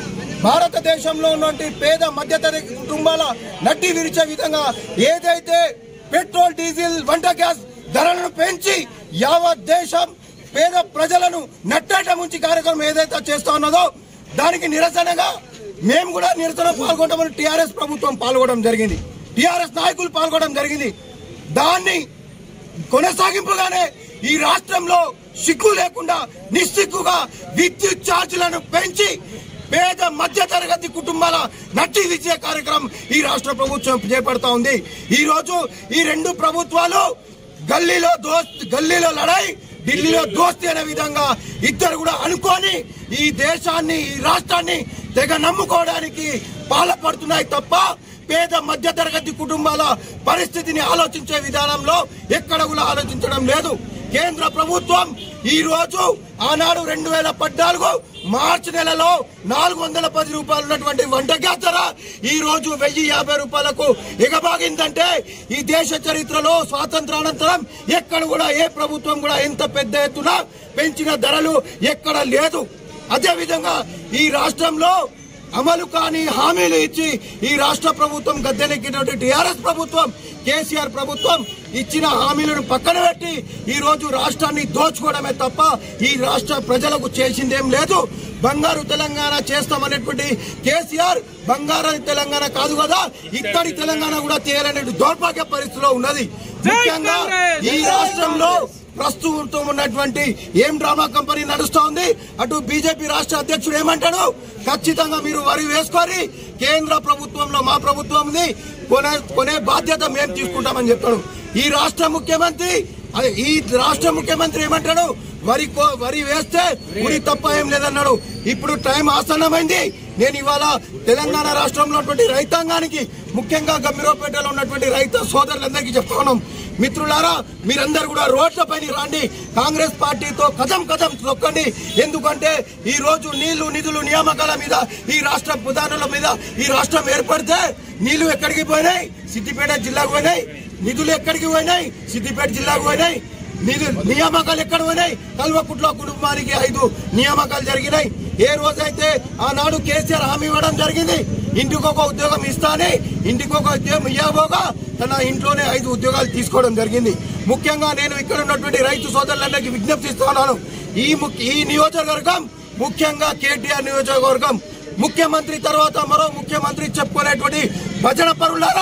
భారతదేశంలో ఉన్నటువంటి పేద మధ్యతరగతి కుటుంబాల నడ్డి విరిచే విధంగా ఏదైతే పెట్రోల్ డీజిల్ వంట గ్యాస్ ధరలను పెంచి యావత్ దేశం పేద ప్రజలను నట్టేట ముంచి కార్యక్రమం ఏదైతే చేస్తా ఉన్నదో దానికి నిరసనగా మేము కూడా నిరసన పాల్గొంటామని టిఆర్ఎస్ ప్రభుత్వం పాల్గొనడం జరిగింది టిఆర్ఎస్ నాయకులు పాల్గొనడం జరిగింది దాన్ని కొనసాగింపుగానే ఈ రాష్ట్రంలో సిగ్గు లేకుండా నిస్సిగ్గుగా విద్యుత్ ఛార్జీలను పెంచి పేద మధ్య తరగతి కుటుంబాల నట్టి విజయ కార్యక్రమం ఈ రాష్ట్ర ప్రభుత్వం చేపడతా ఉంది ఈ రోజు ఈ రెండు ప్రభుత్వాలు గల్లీలో దోస్త్ గల్లీలో లడాయి ఢిల్లీలో దోస్తి అనే విధంగా ఇద్దరు కూడా అనుకొని ఈ దేశాన్ని ఈ రాష్ట్రాన్ని తెగ నమ్ముకోవడానికి పాల్పడుతున్నాయి తప్ప పేద మధ్య తరగతి కుటుంబాల పరిస్థితిని ఆలోచించే విధానంలో ఎక్కడ కూడా ఆలోచించడం లేదు కేంద్ర ప్రభుత్వం ఈ రోజు ఆనాడు రెండు వేల పద్నాలుగు మార్చి నెలలో నాలుగు వందల పది రూపాయలు ఉన్నటువంటి వంట గ్యాస్ ధర ఈ రోజు వెయ్యి యాభై రూపాయలకు ఎగబాగిందంటే ఈ దేశ చరిత్రలో స్వాతంత్రానంతరం ఎక్కడ కూడా ఏ ప్రభుత్వం కూడా ఎంత పెద్ద ఎత్తున పెంచిన ధరలు ఎక్కడ లేదు అదే విధంగా ఈ రాష్ట్రంలో అమలు కాని హామీలు ఇచ్చి ఈ రాష్ట్ర ప్రభుత్వం గద్దెనెక్కినటువంటి టిఆర్ఎస్ ప్రభుత్వం కేసీఆర్ ప్రభుత్వం ఇచ్చిన హామీలను పక్కన పెట్టి ఈ రోజు రాష్ట్రాన్ని దోచుకోవడమే తప్ప ఈ రాష్ట్ర ప్రజలకు చేసిందేం లేదు బంగారు తెలంగాణ చేస్తామనేటువంటి కేసీఆర్ బంగారు తెలంగాణ కాదు కదా ఇత్తడి తెలంగాణ కూడా తేలనే దౌర్భాగ్య పరిస్థితిలో ఉన్నది ముఖ్యంగా ఈ రాష్ట్రంలో ప్రస్తుతం ఉన్నటువంటి ఏం డ్రామా కంపెనీ నడుస్తా ఉంది అటు బీజేపీ రాష్ట్ర అధ్యక్షుడు ఏమంటాడు ఖచ్చితంగా మీరు వరి వేసుకొని కేంద్ర ప్రభుత్వంలో మా ప్రభుత్వం ఉంది కొనే కొనే బాధ్యత మేము తీసుకుంటామని చెప్తాడు ఈ రాష్ట్ర ముఖ్యమంత్రి అదే ఈ రాష్ట్ర ముఖ్యమంత్రి ఏమంటాడు వరి కో- వరి వేస్తే ఉరి తప్ప ఏం లేదన్నాడు ఇప్పుడు టైం ఆసన్నమైంది నేను ఇవాళ తెలంగాణ రాష్ట్రంలో ఉన్నటువంటి రైతాంగానికి ముఖ్యంగా గంభీరపేటలో ఉన్నటువంటి రైతు సోదరులందరికీ చెప్తా ఉన్నాం మిత్రులారా మీరందరూ కూడా రోడ్లపైన రండి కాంగ్రెస్ పార్టీతో కథం కథం తొక్కండి ఎందుకంటే ఈ రోజు నీళ్లు నిధులు నియామకాల మీద ఈ రాష్ట్ర ప్రధానుల మీద ఈ రాష్ట్రం ఏర్పడితే నీళ్లు ఎక్కడికి పోయినాయి సిద్దిపేట జిల్లాకు పోయినాయి నిధులు ఎక్కడికి పోయినాయి సిద్దిపేట జిల్లాకు పోయినాయి నిధు నియామకాలు ఎక్కడ పోయినాయి కల్వకుట్ల కుటుంబానికి ఐదు నియామకాలు జరిగినాయి ఏ రోజైతే ఆనాడు కేసీఆర్ హామీ ఇవ్వడం జరిగింది ఇంటికి ఒక ఉద్యోగం ఇస్తానే ఇంటికి ఒక ఉద్యోగం ఇవ్వబోగా తన ఇంట్లోనే ఐదు ఉద్యోగాలు తీసుకోవడం జరిగింది ముఖ్యంగా నేను ఇక్కడ ఉన్నటువంటి రైతు సోదరులందరికీ విజ్ఞప్తిస్తున్నాను ఈ ముఖ్య- ఈ నియోజకవర్గం ముఖ్యంగా కేటీఆర్ నియోజకవర్గం ముఖ్యమంత్రి తర్వాత మరో ముఖ్యమంత్రి చెప్పుకునేటువంటి భజన పరులారా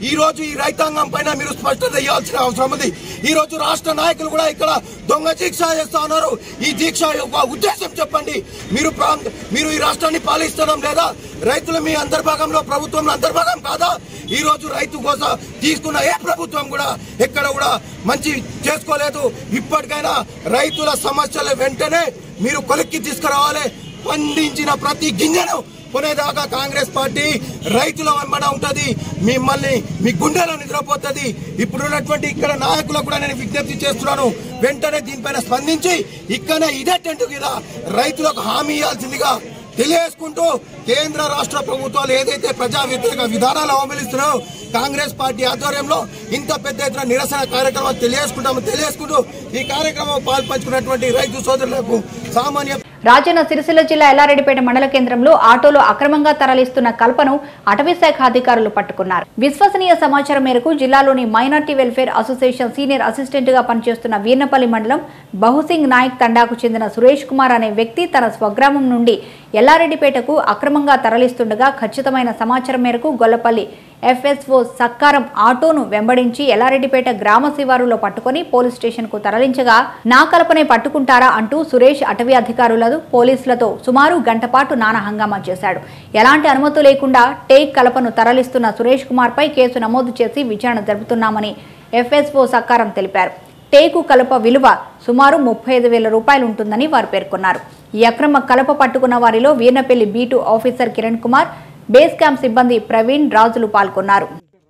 ఈ రోజు ఈ రైతాంగం పైన మీరు స్పష్టత ఇవ్వాల్సిన అవసరం ఉంది ఈ రోజు రాష్ట్ర నాయకులు కూడా ఇక్కడ దొంగ దీక్ష చేస్తా ఉన్నారు ఈ దీక్ష యొక్క ఉద్దేశం చెప్పండి మీరు ప్రాంత మీరు ఈ రాష్ట్రాన్ని పాలిస్తడం లేదా రైతులు మీ అంతర్భాగంలో ప్రభుత్వంలో అంతర్భాగం కాదా ఈ రోజు రైతు కోసం తీసుకున్న ఏ ప్రభుత్వం కూడా ఎక్కడ కూడా మంచి చేసుకోలేదు ఇప్పటికైనా రైతుల సమస్యలు వెంటనే మీరు కొలిక్కి తీసుకురావాలి పండించిన ప్రతి గింజను కొనేదాకా కాంగ్రెస్ పార్టీ రైతుల వెంబడ ఉంటది మిమ్మల్ని మీ గుండెలో నిద్రపోతుంది ఇప్పుడున్నటువంటి ఇక్కడ నాయకులకు కూడా నేను విజ్ఞప్తి చేస్తున్నాను వెంటనే దీనిపైన స్పందించి ఇక్కడనే ఇదే టెంట్ మీద రైతులకు హామీ ఇవ్వాల్సిందిగా తెలియజేసుకుంటూ కేంద్ర రాష్ట్ర ప్రభుత్వాలు ఏదైతే ప్రజా వ్యతిరేక విధానాలు అవమలిస్తున్నాయో కాంగ్రెస్ పార్టీ ఆధ్వర్యంలో ఇంత పెద్ద ఎత్తున నిరసన కార్యక్రమాలు తెలియజేసుకుంటాము తెలియజేసుకుంటూ ఈ కార్యక్రమం పాల్పంచుకున్నటువంటి రైతు సోదరులకు సామాన్య రాజన్న సిరిసిల్ల జిల్లా ఎల్లారెడ్డిపేట మండల కేంద్రంలో ఆటోలో అక్రమంగా తరలిస్తున్న కల్పను అటవీ శాఖ అధికారులు పట్టుకున్నారు విశ్వసనీయ సమాచారం మేరకు జిల్లాలోని minority welfare association senior assistant గా పనిచేస్తున్న వీర్నపల్లి మండలం బహుసింగ్ నాయక్ తండాకు చెందిన సురేష్ కుమార్ అనే వ్యక్తి తన స్వగ్రామం నుండి ఎల్లారెడ్డిపేటకు అక్రమంగా తరలిస్తుండగా ఖచ్చితమైన సమాచారం మేరకు గొల్లపల్లి ఎఫ్ఎస్ఓ సక్కారం ఆటోను వెంబడించి ఎల్లారెడ్డిపేట గ్రామ శివారులో పట్టుకొని పోలీస్ స్టేషన్ కు తరలించగా నా కల్పనే పట్టుకుంటారా అంటూ సురేష్ అటవీ అధికారులతో పోలీసులతో సుమారు గంట పాటు నానా హంగామా చేశాడు ఎలాంటి అనుమతి లేకుండా టేక్ కలపను తరలిస్తున్న సురేష్ కుమార్ పై కేసు నమోదు చేసి విచారణ జరుపుతున్నామని ఎఫ్ఎస్ఓ సక్కారం తెలిపారు టేకు కలప విలువ సుమారు ముప్పై ఐదు వేల రూపాయలు ఉంటుందని వారు పేర్కొన్నారు ఈ అక్రమ కలప పట్టుకున్న వారిలో Veernapalli beat officer Kiran Kumar base camp సిబ్బంది ప్రవీణ్ రాజులు పాల్గొన్నారు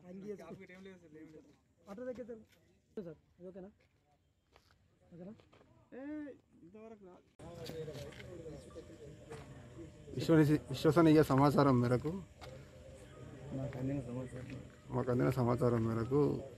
విశ్వని విశ్వసనీయ సమాచారం మేరకు మాకు అందిన సమాచారం మేరకు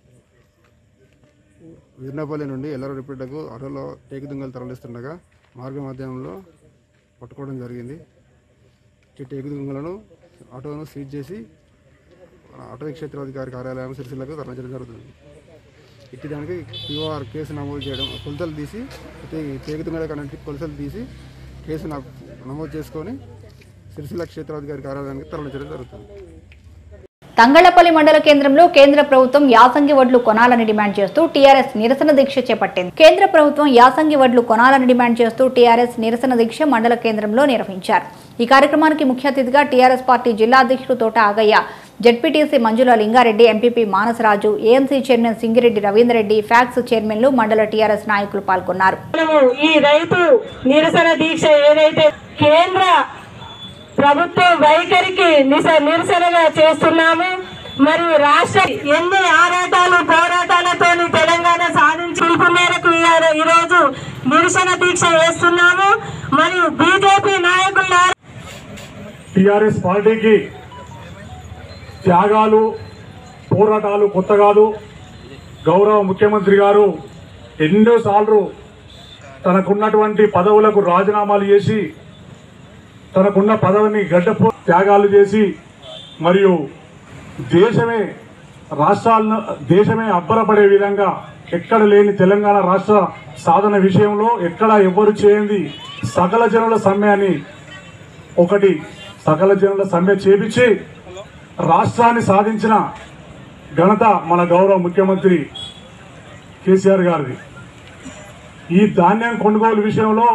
వీర్నపల్లి నుండి ఎల్లరడిపేటకు ఆటోలో టేకు దుంగలు తరలిస్తుండగా మార్గ మధ్యంలో పట్టుకోవడం జరిగింది ఈ టేకు దుంగలను ఆటోను సీజ్ చేసి ఆటో క్షేత్రాధికారి కార్యాలయం సిరిసిల్లకు తరలించడం జరుగుతుంది ఇట్టి దానికి పిఓఆర్ కేసు నమోదు చేయడం కొలతలు తీసి తే- టేకు దుంగల కనెక్ట్ కొలతలు తీసి కేసు నా- నమోదు చేసుకొని సిరిసిల్ల క్షేత్రాధికారి కార్యాలయానికి తరలించడం జరుగుతుంది తంగళ్లపల్లి మండల కేంద్రంలో కేంద్ర ప్రభుత్వం యాసంగి వడ్లు కొనాలని డిమాండ్ చేస్తూ టీఆర్ఎస్ నిరసన దీక్ష చేపట్టింది కేంద్ర ప్రభుత్వం యాసంగి వడ్లు కొనాలని డిమాండ్ చేస్తూ టీఆర్ఎస్ నిరసన దీక్ష మండల కేంద్రంలో నిర్వహించారు ఈ కార్యక్రమానికి ముఖ్య అతిథిగా టీఆర్ఎస్ పార్టీ జిల్లా అధ్యక్షుడు Thota Agaiah ZPTC Manjula Lingareddy MPP Manasaraju AMC chairman Singireddy Ravinderreddy PACS చైర్మన్లు మండల టీఆర్ఎస్ నాయకులు పాల్గొన్నారు మనము ఈ రైతు నిరసన దీక్ష ఏదైతే కేంద్ర ప్రభుత్వ వైఖరికి నిస- నిరసనగా చేస్తున్నాము మరియు రాష్ట్ర ఎన్ని ఆరాటాలు పోరాటాలతో తెలంగాణ సాధించి పిలుపు మేరకు ఈ- ఈరోజు నిరసన దీక్ష చేస్తున్నాము మరియు బీజేపీ నాయకుల టిఆర్ఎస్ పార్టీకి త్యాగాలు పోరాటాలు కొత్త కాదు గౌరవ ముఖ్యమంత్రి గారు ఎన్నోసార్లు తనకున్నటువంటి పదవులకు రాజీనామాలు చేసి తనకున్న పదవిని గడ్డపో త్యాగాలు చేసి మరియు దేశమే రాష్ట్రాలను దేశమే అబ్బరపడే విధంగా ఎక్కడ లేని తెలంగాణ రాష్ట్ర సాధన విషయంలో ఎక్కడ ఎవరు చేయండి సకల జనుల సమ్మెని ఒకటి సకల జనుల సమ్మె చేపించి రాష్ట్రాన్ని సాధించిన ఘనత మన గౌరవ ముఖ్యమంత్రి కేసీఆర్ గారిది ఈ ధాన్యం కొనుగోలు విషయంలో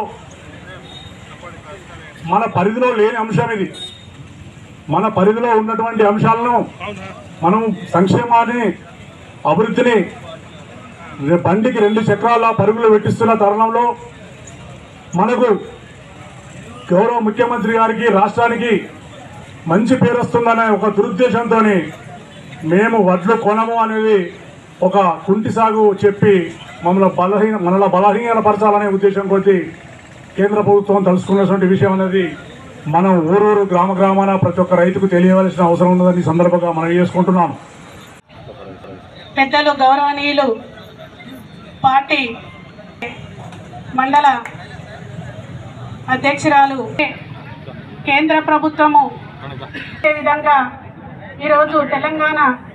మన పరిధిలో లేని అంశం ఇది మన పరిధిలో ఉన్నటువంటి అంశాలను మనం సంక్షేమాన్ని అభివృద్ధిని రె- బండికి రెండు చక్రాల పరుగులు పెట్టిస్తున్న తరుణంలో మనకు గౌరవ ముఖ్యమంత్రి గారికి రాష్ట్రానికి మంచి పేరు వస్తుందనే ఒక దురుద్దేశంతో మేము వడ్లు కొనము అనేది ఒక కుంటి సాగు చెప్పి మమ్మల్ని బలహీన మనలో బలహీనపరచాలనే ఉద్దేశం కొద్దీ కేంద్ర ప్రభుత్వం తలుసుకున్నటువంటి విషయం అనేది మనం ఊరూరు గ్రామ గ్రామాన ప్రతి ఒక్క రైతుకు తెలియవలసిన అవసరం ఉన్నదని ఈ సందర్భంగా మనం చేసుకుంటున్నాం పెద్దలు గౌరవనీయులు పార్టీ మండల అధ్యక్షురాలు కేంద్ర ప్రభుత్వము ఇదే విధంగా ఈరోజు తెలంగాణ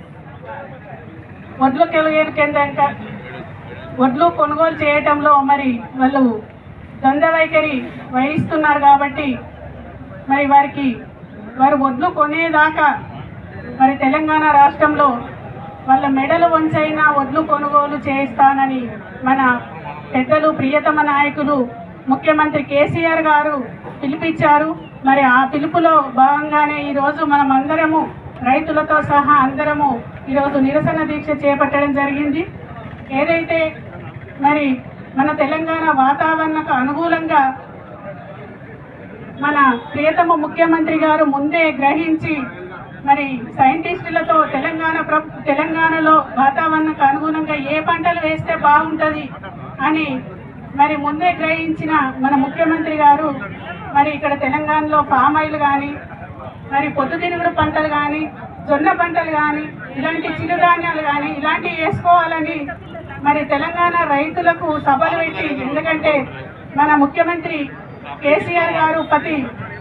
వడ్లు కొనుగోలు కేంద్రంగా వడ్లు కొనుగోలు చేయటంలో మరి వాళ్ళు ద్వంద్వ వైఖరి వహిస్తున్నారు కాబట్టి మరి వారికి వారు వడ్లు కొనేదాకా మరి తెలంగాణ రాష్ట్రంలో వాళ్ళ మెడలు వంచైనా ఒడ్లు కొనుగోలు చేస్తానని మన పెద్దలు ప్రియతమ నాయకులు ముఖ్యమంత్రి కేసీఆర్ గారు పిలిపించారు మరి ఆ పిలుపులో భాగంగానే ఈరోజు మనం అందరము రైతులతో సహా అందరము ఈరోజు నిరసన దీక్ష చేపట్టడం జరిగింది ఏదైతే మరి మన తెలంగాణ వాతావరణకు అనుకూలంగా మన ప్రియతమ ముఖ్యమంత్రి గారు ముందే గ్రహించి మరి సైంటిస్టులతో తెలంగాణ ప్ర- తెలంగాణలో వాతావరణకు అనుగుణంగా ఏ పంటలు వేస్తే బాగుంటుంది అని మరి ముందే గ్రహించిన మన ముఖ్యమంత్రి గారు మరి ఇక్కడ తెలంగాణలో పామ్ ఆయిల్ కానీ మరి పొద్దుతిరుగుడు పంటలు కానీ జొన్న పంటలు కానీ ఇలాంటి చిరుధాన్యాలు కానీ ఇలాంటివి వేసుకోవాలని మరి తెలంగాణ రైతులకు సభలు పెట్టి ఎందుకంటే మన ముఖ్యమంత్రి కేసీఆర్ గారు ప్రతి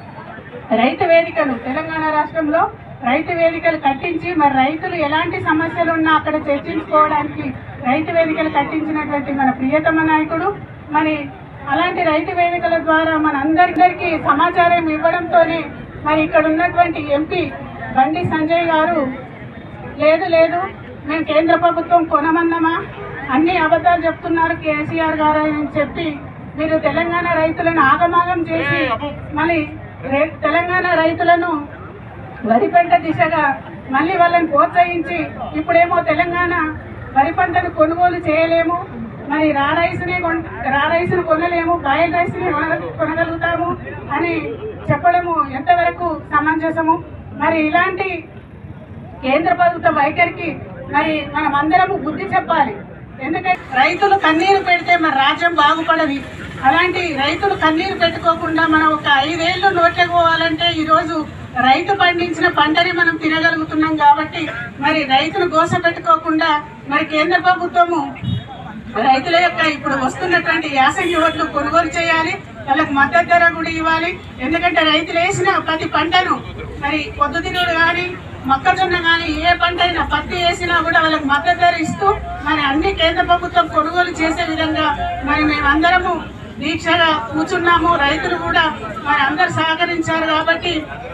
రైతు వేదికలు తెలంగాణ రాష్ట్రంలో రైతు వేదికలు కట్టించి మరి రైతులు ఎలాంటి సమస్యలు ఉన్నా అక్కడ చర్చించుకోవడానికి రైతు వేదికలు కట్టించినటువంటి మన ప్రియతమ నాయకుడు మరి అలాంటి రైతు వేదికల ద్వారా మన అందరికీ సమాచారం ఇవ్వడంతోనే మరి ఇక్కడ ఉన్నటువంటి ఎంపీ బండి సంజయ్ గారు లేదు లేదు మేము కేంద్ర ప్రభుత్వం కొనమన్నామా అన్ని అబద్ధాలు చెప్తున్నారు కేసీఆర్ గారు అని చెప్పి మీరు తెలంగాణ రైతులను ఆగమాగం చేసి మళ్ళీ రే- తెలంగాణ రైతులను వరి పంట దిశగా మళ్ళీ వాళ్ళని ప్రోత్సహించి ఇప్పుడేమో తెలంగాణ వరి పంటను కొనుగోలు చేయలేము మరి రా రైస్ని కొన్ రా రైస్ను కొనలేము బాయిల్ రైస్ని కొన- కొనగలుగుతాము అని చెప్పడము ఎంతవరకు సమంజసము మరి ఇలాంటి కేంద్ర ప్రభుత్వ వైఖరికి మరి మనం అందరము బుద్ధి చెప్పాలి ఎందుకంటే రైతులు కన్నీరు పెడితే మరి రాజ్యం బాగుపడది అలాంటి రైతులు కన్నీరు పెట్టుకోకుండా మనం ఒక ఐదేళ్లు నోట్లకు పోవాలంటే ఈరోజు రైతు పండించిన పంటని మనం తినగలుగుతున్నాం కాబట్టి మరి రైతులు గోస పెట్టుకోకుండా మరి కేంద్ర ప్రభుత్వము రైతుల యొక్క ఇప్పుడు వస్తున్నటువంటి యాసంగి ఓట్లు కొనుగోలు చేయాలి వాళ్ళకి మద్దతు ధర కూడా ఇవ్వాలి ఎందుకంటే రైతులు వేసిన ప్రతి పంటను మరి పొద్దుతిరుగుడు కానీ మొక్కజొన్న కానీ ఏ పంట అయినా పత్తి వేసినా కూడా వాళ్ళకి మద్దతు ధర ఇస్తూ మరి అన్ని కేంద్ర ప్రభుత్వం కొనుగోలు చేసే విధంగా మరి మేమందరము దీక్షగా కూర్చున్నాము రైతులు కూడా మరి అందరు సహకరించారు కాబట్టి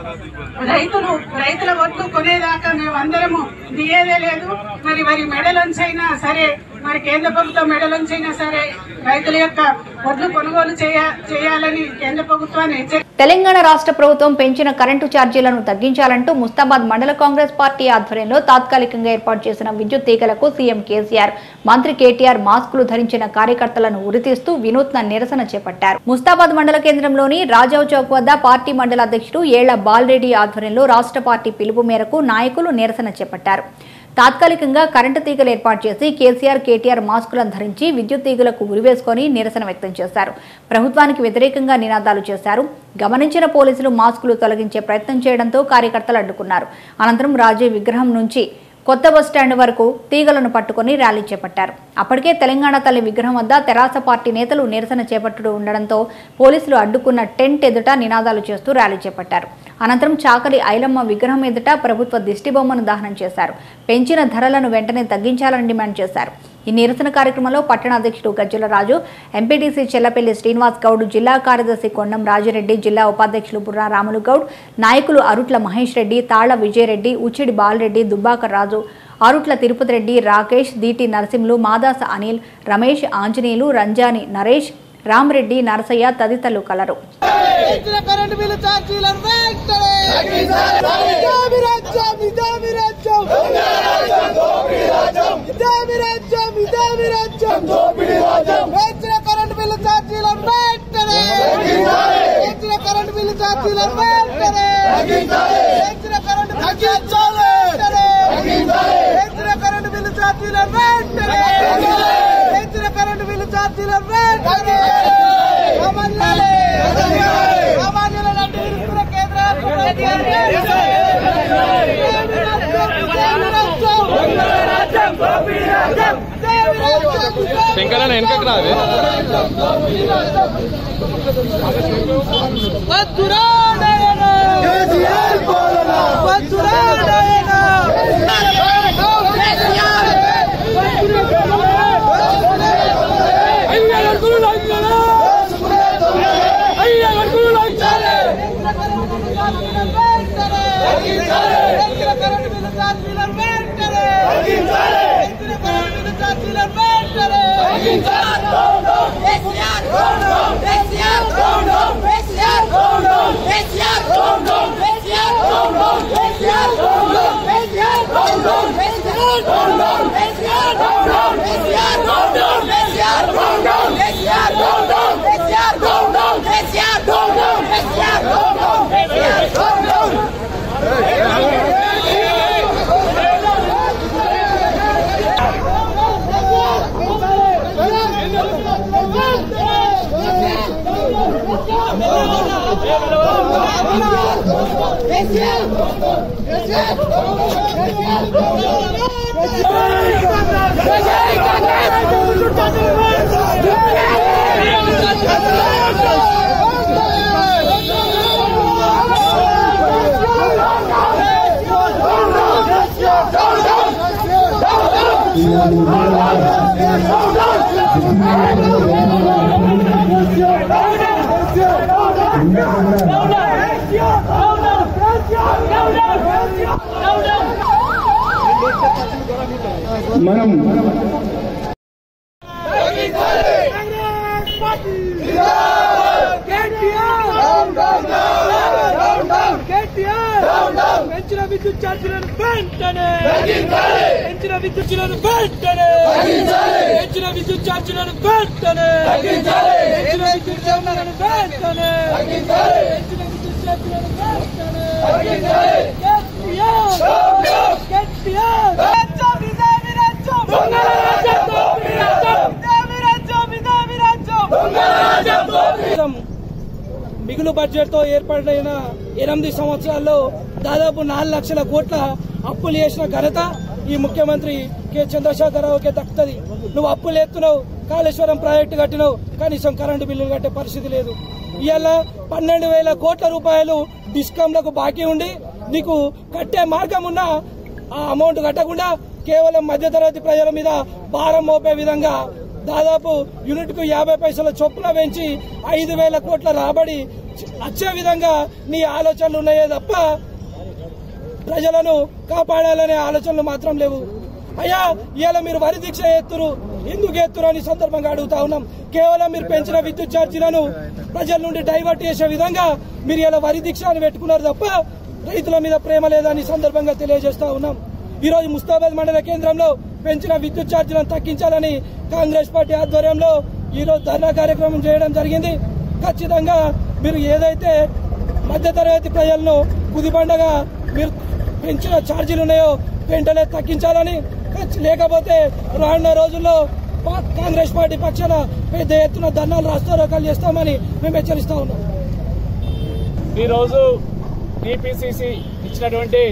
రైతులు రైతుల ఒడ్లు కొనేదాకా మేము అందరము దిగేదే లేదు మరి మరి మెడలోంచైనా సరే మరి కేంద్ర ప్రభుత్వం మెడలోంచైనా సరే రైతుల యొక్క ఒడ్లు కొనుగోలు చేయ చేయాలని కేంద్ర ప్రభుత్వాన్ని హెచ్చరి తెలంగాణ రాష్ట్ర ప్రభుత్వం పెంచిన కరెంటు ఛార్జీలను తగ్గించాలంటూ ముస్తాబాద్ మండల కాంగ్రెస్ పార్టీ ఆధ్వర్యంలో తాత్కాలికంగా ఏర్పాటు చేసిన విద్యుత్ తీగలకు సీఎం కేసీఆర్ మంత్రి కేటీఆర్ మాస్కులు ధరించిన కార్యకర్తలను ఉరితీస్తూ వినూత్న నిరసన చేపట్టారు ముస్తాబాద్ మండల కేంద్రంలోని రాజావ్ చౌక్ వద్ద పార్టీ మండల అధ్యక్షుడు ఏళ్ల బాలరెడ్డి ఆధ్వర్యంలో రాష్ట్ర పార్టీ పిలుపు మేరకు నాయకులు నిరసన చేపట్టారు తాత్కాలికంగా కరెంటు తీగలు ఏర్పాటు చేసి కేసీఆర్ కేటీఆర్ మాస్కులను ధరించి విద్యుత్ తీగలకు ఉరివేసుకొని నిరసన వ్యక్తం చేశారు ప్రభుత్వానికి వ్యతిరేకంగా నినాదాలు చేశారు గమనించిన పోలీసులు మాస్కులు తొలగించే ప్రయత్నం చేయడంతో కార్యకర్తలు అడ్డుకున్నారు అనంతరం రాజీవ్ విగ్రహం నుంచి కొత్త బస్టాండ్ వరకు తీగలను పట్టుకొని ర్యాలీ చేపట్టారు అప్పటికే తెలంగాణ తల్లి విగ్రహం వద్ద తెరాస పార్టీ నేతలు నిరసన చేపట్టుతూ ఉండడంతో పోలీసులు అడ్డుకున్న టెంట్ ఎదుట నినాదాలు చేస్తూ ర్యాలీ చేపట్టారు అనంతరం చాకలి ఐలమ్మ విగ్రహం ఎదుట ప్రభుత్వ దిష్టిబొమ్మను దహనం చేశారు పెంచిన ధరలను వెంటనే తగ్గించాలని డిమాండ్ చేశారు ఈ నిరసన కార్యక్రమంలో పట్టణ అధ్యక్షుడు గజ్జల రాజు ఎంపీటీసీ చెల్లపల్లి శ్రీనివాస్ గౌడ్ జిల్లా కార్యదర్శి కొండం రాజిరెడ్డి జిల్లా ఉపాధ్యక్షులు బుర్రా రాములు గౌడ్ నాయకులు అరుట్ల మహేష్ రెడ్డి తాళ్ల విజయరెడ్డి ఉచ్చిడి బాలరెడ్డి దుబ్బాకర్ రాజు ఆరుట్ల తిరుపతి రెడ్డి రాకేష్ దీటి నరసింహులు మాదాస అనిల్ రమేష్ ఆంజనేయులు రంజాని నరేష్ రామరెడ్డి నరసయ్య తదితరులు కలరు పెంచిన కరెంటు బిల్లు ఛార్జీలను వెంటనే ఇదేమి రాజ్యం ఇదేమి రాజ్యం ఇదేమి రాజ్యం ఇదేమి రాజ్యం పెంచిన కరెంటు బిల్లు ఛార్జీలను వెంటనే పెంచిన కరెంటు బిల్లు ఛార్జీలను వెంటనే పెంచిన కరెంటు బిల్లు ఛార్జీలను వెంటనే పెంచిన కరెంటు బిల్లు ఛార్జీలను వెంటనే పెంచిన కరెంటు బిల్లు ఛార్జీలను వెంటనే సామాన్యులే సామాన్యులను అడ్డు విరుస్తున్న కేంద్ర శంకరన్న వెనకకు రావే వెంటనే మనం పెంచిన విద్యుత్ ఛార్జీలను వెంటనే పెంచిన విద్యుత్ ఛార్జీలను వెంటనే పెంచిన విద్యుత్ ఛార్జీలను వెంటనే పెంచిన విద్యుత్ ఛార్జీలను వెంటనే పెంచిన విద్యుత్ ఛార్జీలను వెంటనే కేటీఆర్ రాజ్యం ఇదే విరాజ్యం దొంగల రాజ్యం దోపిడీ రాజ్యం ఇదే విరాజ్యం ఇదే విరాజ్యం దొంగల రాజ్యం దోపిడీ మిగులు బడ్జెట్ తో ఏర్పడిన ఎనిమిది సంవత్సరాల్లో దాదాపు నాలుగు లక్షల కోట్ల అప్పులు చేసిన ఘనత ఈ ముఖ్యమంత్రి కె చంద్రశేఖరరావుకే దక్కుతుంది నువ్వు అప్పులు ఎత్తున్నావు కాళేశ్వరం ప్రాజెక్టు కట్టినావు కనీసం కరెంటు బిల్లులు కట్టే పరిస్థితి లేదు ఇవాళ పన్నెండు వేల కోట్ల రూపాయలు డిస్కాంలకు బాకీ ఉండి నీకు కట్టే మార్గం ఉన్నా ఆ అమౌంట్ కట్టకుండా కేవలం మధ్యతరగతి ప్రజల మీద భారం మోపే విధంగా దాదాపు యూనిట్ కు యాభై పైసల చొప్పున పెంచి ఐదు వేల కోట్ల రాబడి వచ్చే విధంగా నీ ఆలోచనలు ఉన్నాయే తప్ప ప్రజలను కాపాడాలనే ఆలోచనలు మాత్రం లేవు అయ్యా ఇవాళ మీరు వరి దీక్ష ఎత్తురు ఎందుకు ఎత్తురు అని సందర్భంగా అడుగుతా ఉన్నాం కేవలం మీరు పెంచిన విద్యుత్ ఛార్జీలను ప్రజల నుండి డైవర్ట్ చేసే విధంగా మీరు ఇలా వరి దీక్ష అని పెట్టుకున్నారు తప్ప రైతుల మీద ప్రేమ లేదని సందర్భంగా తెలియజేస్తా ఉన్నాం ఈ రోజు ముస్తాబాద్ మండల కేంద్రంలో పెంచిన విద్యుత్ ఛార్జీలను తగ్గించాలని కాంగ్రెస్ పార్టీ ఆధ్వర్యంలో ఈ రోజు ధర్నా కార్యక్రమం చేయడం జరిగింది ఖచ్చితంగా మీరు ఏదైతే మధ్యతరగతి ప్రజలను కుదిబండగా మీరు పెంచిన ఛార్జీలు ఉన్నాయో వెంటనే తగ్గించాలని ఖచ్చి- లేకపోతే రానున్న రోజుల్లో పా- కాంగ్రెస్ పార్టీ పక్షాన పెద్ద ఎత్తున ధర్నాలు రాస్తారోకాలు చేస్తామని మేము హెచ్చరిస్తా ఉన్నాం ఈరోజు టీపీసీసీ ఇచ్చినటువంటి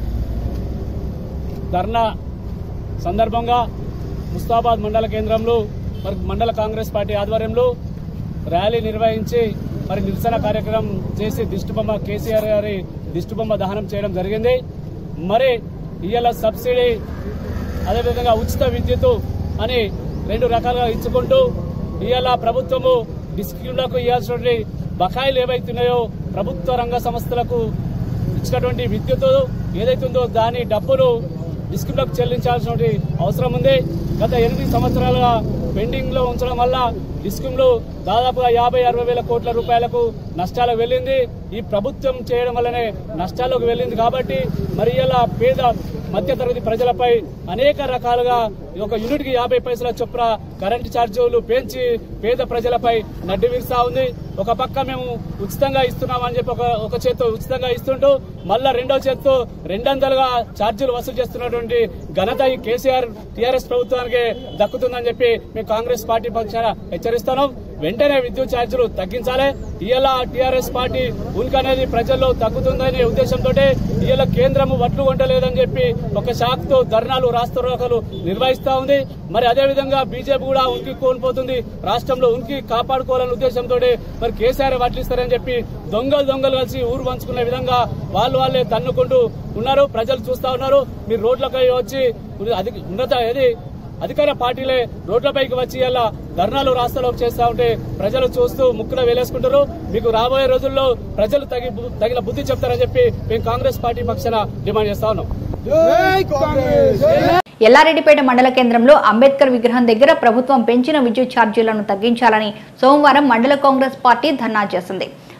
ధర్నా సందర్భంగా ముస్తాబాద్ మండల కేంద్రంలో మరి మండల కాంగ్రెస్ పార్టీ ఆధ్వర్యంలో ర్యాలీ నిర్వహించి మరి నిరసన కార్యక్రమం చేసి దిష్టిబొమ్మ కేసీఆర్ గారి దిష్టిబొమ్మ దహనం చేయడం జరిగింది మరి ఇవాళ సబ్సిడీ అదేవిధంగా ఉచిత విద్యుత్ అని రెండు రకాలుగా ఇచ్చుకుంటూ ఇవాళ ప్రభుత్వము డిస్క్యూలకు ఇవ్వాల్సినటువంటి బకాయిలు ఏవైతున్నాయో ప్రభుత్వ రంగ సంస్థలకు ఇచ్చినటువంటి విద్యుత్ ఏదైతుందో దాని డబ్బులు డిస్క్యూలకు చెల్లించాల్సిన అవసరం ఉంది గత ఎనిమిది సంవత్సరాలుగా పెండింగ్ లో ఉంచడం వల్ల డిస్క్యూమ్లు దాదాపుగా యాభై అరవై వేల కోట్ల రూపాయలకు నష్టాలకు వెళ్ళింది ఈ ప్రభుత్వం చేయడం వల్లనే నష్టాలకు వెళ్ళింది కాబట్టి మరి ఇలా పేద మధ్యతరగతి ప్రజలపై అనేక రకాలుగా ఒక యూనిట్ కి యాభై పైసల చొప్పున కరెంటు ఛార్జీలు పెంచి పేద ప్రజలపై నడ్డి విరుస్తా ఉంది ఒక పక్క మేము ఉచితంగా ఇస్తున్నామని చెప్పి ఒక ఒక చేత్తో ఉచితంగా ఇస్తుంటూ మళ్ళా రెండో చేత్తో రెండొందలుగా ఛార్జీలు వసూలు చేస్తున్నటువంటి ఘనత ఈ కేసీఆర్ టీఆర్ఎస్ ప్రభుత్వానికి దక్కుతుందని చెప్పి మేము కాంగ్రెస్ పార్టీ పక్షాన హెచ్చరిస్తున్నాం వెంటనే విద్యుత్ ఛార్జీలు తగ్గించాలి ఇవాళ టీఆర్ఎస్ పార్టీ ఉనికి అనేది ప్రజల్లో తగ్గుతుందనే ఉద్దేశంతో ఇవాళ కేంద్రం వడ్లు కొంటలేదని చెప్పి ఒక షాక్ తో ధర్నాలు రాస్తారోకలు నిర్వహిస్తా ఉంది మరి అదే విధంగా బీజేపీ కూడా ఉనికి కోల్పోతుంది రాష్ట్రంలో ఉనికి కాపాడుకోవాలనే ఉద్దేశంతో మరి కేసీఆర్ వడ్లిస్తారని చెప్పి దొంగలు దొంగలు కలిసి ఊరు పంచుకునే విధంగా వాళ్ళు వాళ్ళే తన్నుకుంటూ ఉన్నారు ప్రజలు చూస్తా ఉన్నారు మీరు రోడ్లపై వచ్చి అధి- ఉన్నత ఏది అధికార పార్టీలే రోడ్లపైకి వచ్చి ఇలా ధర్నాలు రాస్తాలోకి చేస్తా ఉంటే ప్రజలు చూస్తూ ముక్కున వేలేసుకుంటారు మీకు రాబోయే రోజుల్లో ప్రజలు తగి తగిన బుద్ధి చెప్తారని చెప్పి మేము కాంగ్రెస్ పార్టీ పక్షాన డిమాండ్ చేస్తా ఉన్నాం ఎల్లారెడ్డిపేట మండల కేంద్రంలో అంబేద్కర్ విగ్రహం దగ్గర ప్రభుత్వం పెంచిన విద్యుత్ ఛార్జీలను తగ్గించాలని సోమవారం మండల కాంగ్రెస్ పార్టీ ధర్నా చేసింది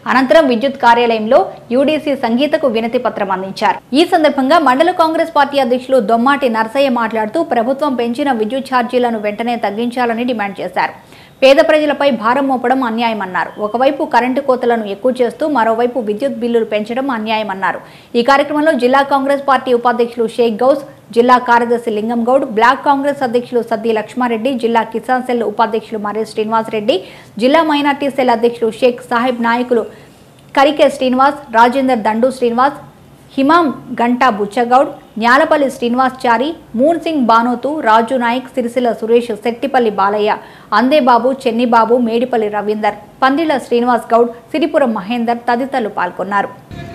అనంతరం విద్యుత్ కార్యాలయంలో యూడీసీ సంగీతకు వినతి పత్రం అందించారు ఈ సందర్భంగా మండల కాంగ్రెస్ పార్టీ అధ్యక్షులు దొమ్మాటి నరసయ్య మాట్లాడుతూ ప్రభుత్వం పెంచిన విద్యుత్ ఛార్జీలను వెంటనే తగ్గించాలని డిమాండ్ చేశారు పేద ప్రజలపై భారం మోపడం అన్యాయమన్నారు ఒకవైపు కరెంటు కోతలను ఎక్కువ చేస్తూ మరోవైపు విద్యుత్ బిల్లులు పెంచడం అన్యాయమన్నారు ఈ కార్యక్రమంలో జిల్లా కాంగ్రెస్ పార్టీ ఉపాధ్యక్షులు షేక్ గౌస్ జిల్లా కార్యదర్శి లింగం గౌడ్ బ్లాక్ కాంగ్రెస్ అధ్యక్షులు సద్ది లక్ష్మారెడ్డి జిల్లా కిసాన్ సెల్ ఉపాధ్యక్షులు మర్రి శ్రీనివాసరెడ్డి జిల్లా మైనార్టీ సెల్ అధ్యక్షులు షేక్ సాహెబ్ నాయకులు కరికే శ్రీనివాస్ రాజేందర్ దండు శ్రీనివాస్ హిమాం గంటా బుచ్చగౌడ్ న్యాలపల్లి శ్రీనివాస్ చారి మూన్ సింగ్ బానోతు రాజు నాయక్ సిరిసిల్ల సురేష్ శెట్టిపల్లి బాలయ్య అందేబాబు చెన్నిబాబు మేడిపల్లి రవీందర్ పందిళ్ల శ్రీనివాస్ గౌడ్ సిరిపురం మహేందర్ తదితరులు పాల్గొన్నారు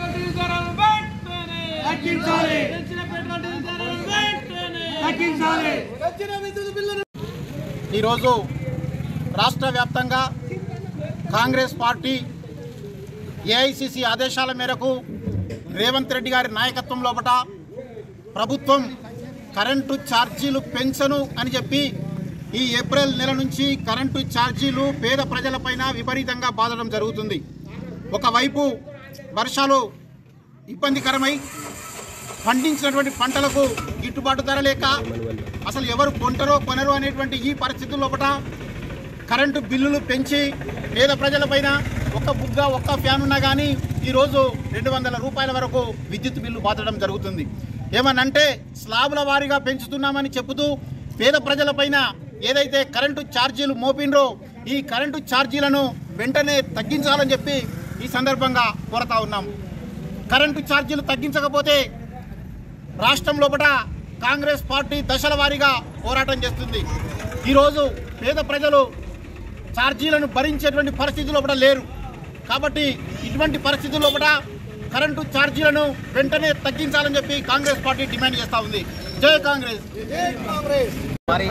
ఈరోజు రాష్ట్ర వ్యాప్తంగా కాంగ్రెస్ పార్టీ ఏఐసిసి ఆదేశాల మేరకు రేవంత్ రెడ్డి గారి నాయకత్వం లోపట ప్రభుత్వం కరెంటు ఛార్జీలు పెంచను అని చెప్పి ఈ ఏప్రిల్ నెల నుంచి కరెంటు ఛార్జీలు పేద ప్రజలపైన విపరీతంగా బాధడం జరుగుతుంది ఒకవైపు వర్షాలు ఇబ్బందికరమై పండించినటువంటి పంటలకు గిట్టుబాటు ధర లేక అసలు ఎవరు కొంటారో కొనరో అనేటువంటి ఈ పరిస్థితుల లోపల కరెంటు బిల్లులు పెంచి పేద ప్రజలపైన ఒక్క బుగ్గ ఒక్క ఫ్యాన్ ఉన్నా కానీ ఈరోజు రెండు వందల రూపాయల వరకు విద్యుత్ బిల్లు బాధడం జరుగుతుంది ఏమనంటే స్లాబుల వారీగా పెంచుతున్నామని చెబుతూ పేద ప్రజలపైన ఏదైతే కరెంటు ఛార్జీలు మోపినరో ఈ కరెంటు ఛార్జీలను వెంటనే తగ్గించాలని చెప్పి ఈ సందర్భంగా కోరతా ఉన్నాం కరెంటు ఛార్జీలు తగ్గించకపోతే రాష్ట్రం లోపల కాంగ్రెస్ పార్టీ దశల వారీగా పోరాటం చేస్తుంది ఈరోజు పేద ప్రజలు ఛార్జీలను భరించేటువంటి పరిస్థితి లోపల లేరు కాబట్టి ఇటువంటి పరిస్థితుల లోపల కరెంటు ఛార్జీలను వెంటనే తగ్గించాలని చెప్పి కాంగ్రెస్ పార్టీ డిమాండ్ చేస్తా ఉంది జై కాంగ్రెస్ మరి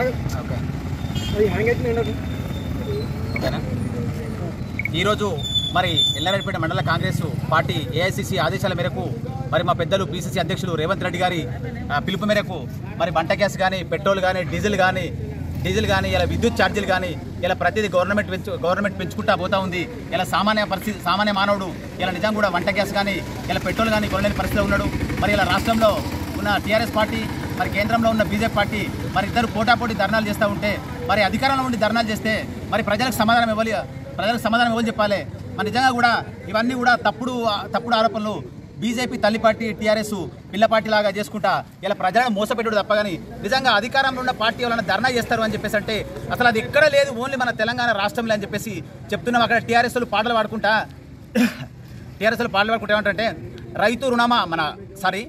ఓకేనా ఈరోజు మరి ఎల్లారెడ్డిపేట మండల కాంగ్రెస్ పార్టీ ఏఐసిసి ఆదేశాల మేరకు మరి మా పెద్దలు పిసిసి అధ్యక్షులు రేవంత్ రెడ్డి గారి ఆ, పిలుపు మేరకు మరి వంట గ్యాస్ కానీ పెట్రోల్ కానీ డీజిల్ కానీ డీజిల్ కానీ ఇలా విద్యుత్ ఛార్జీలు కానీ ఇలా ప్రతిదీ గవర్నమెంట్ పెంచు గవర్నమెంట్ పెంచుకుంటా పోతా ఉంది ఇలా సామాన్య పరిస్థితి సామాన్య మానవుడు ఇలా నిజంగా కూడా వంట గ్యాస్ కానీ ఇలా పెట్రోల్ కానీ కొనలేని పరిస్థితిలో ఉన్నాడు మరి ఇలా రాష్ట్రంలో ఉన్న టీఆర్ఎస్ పార్టీ మరి కేంద్రంలో ఉన్న బీజేపీ పార్టీ మరి ఇద్దరు పోటాపోటీ ధర్నాలు చేస్తూ ఉంటే మరి అధికారంలో ఉండి ధర్నాలు చేస్తే మరి ప్రజలకు సమాధానం ఇవ్వాలి ప్రజలకు సమాధానం ఇవ్వాలి చెప్పాలి మరి నిజంగా కూడా ఇవన్నీ కూడా తప్పుడు తప్పుడు ఆరోపణలు బీజేపీ తల్లి పార్టీ టీఆర్ఎస్ పిల్ల పార్టీ లాగా చేసుకుంటా ఇలా ప్రజలను మోసపెట్టుడు తప్ప కానీ నిజంగా అధికారంలో ఉన్న పార్టీ వాళ్ళని ధర్నా చేస్తారు అని చెప్పేసి అంటే అసలు అది ఎక్కడ లేదు ఓన్లీ మన తెలంగాణ రాష్ట్రంలో అని చెప్పేసి చెప్తున్నాం అక్కడ టీఆర్ఎస్ పాటలు పాడుకుంటా టీఆర్ఎస్ పాటలు పాడుకుంటా ఏమంటే రైతు రుణమా మన సారీ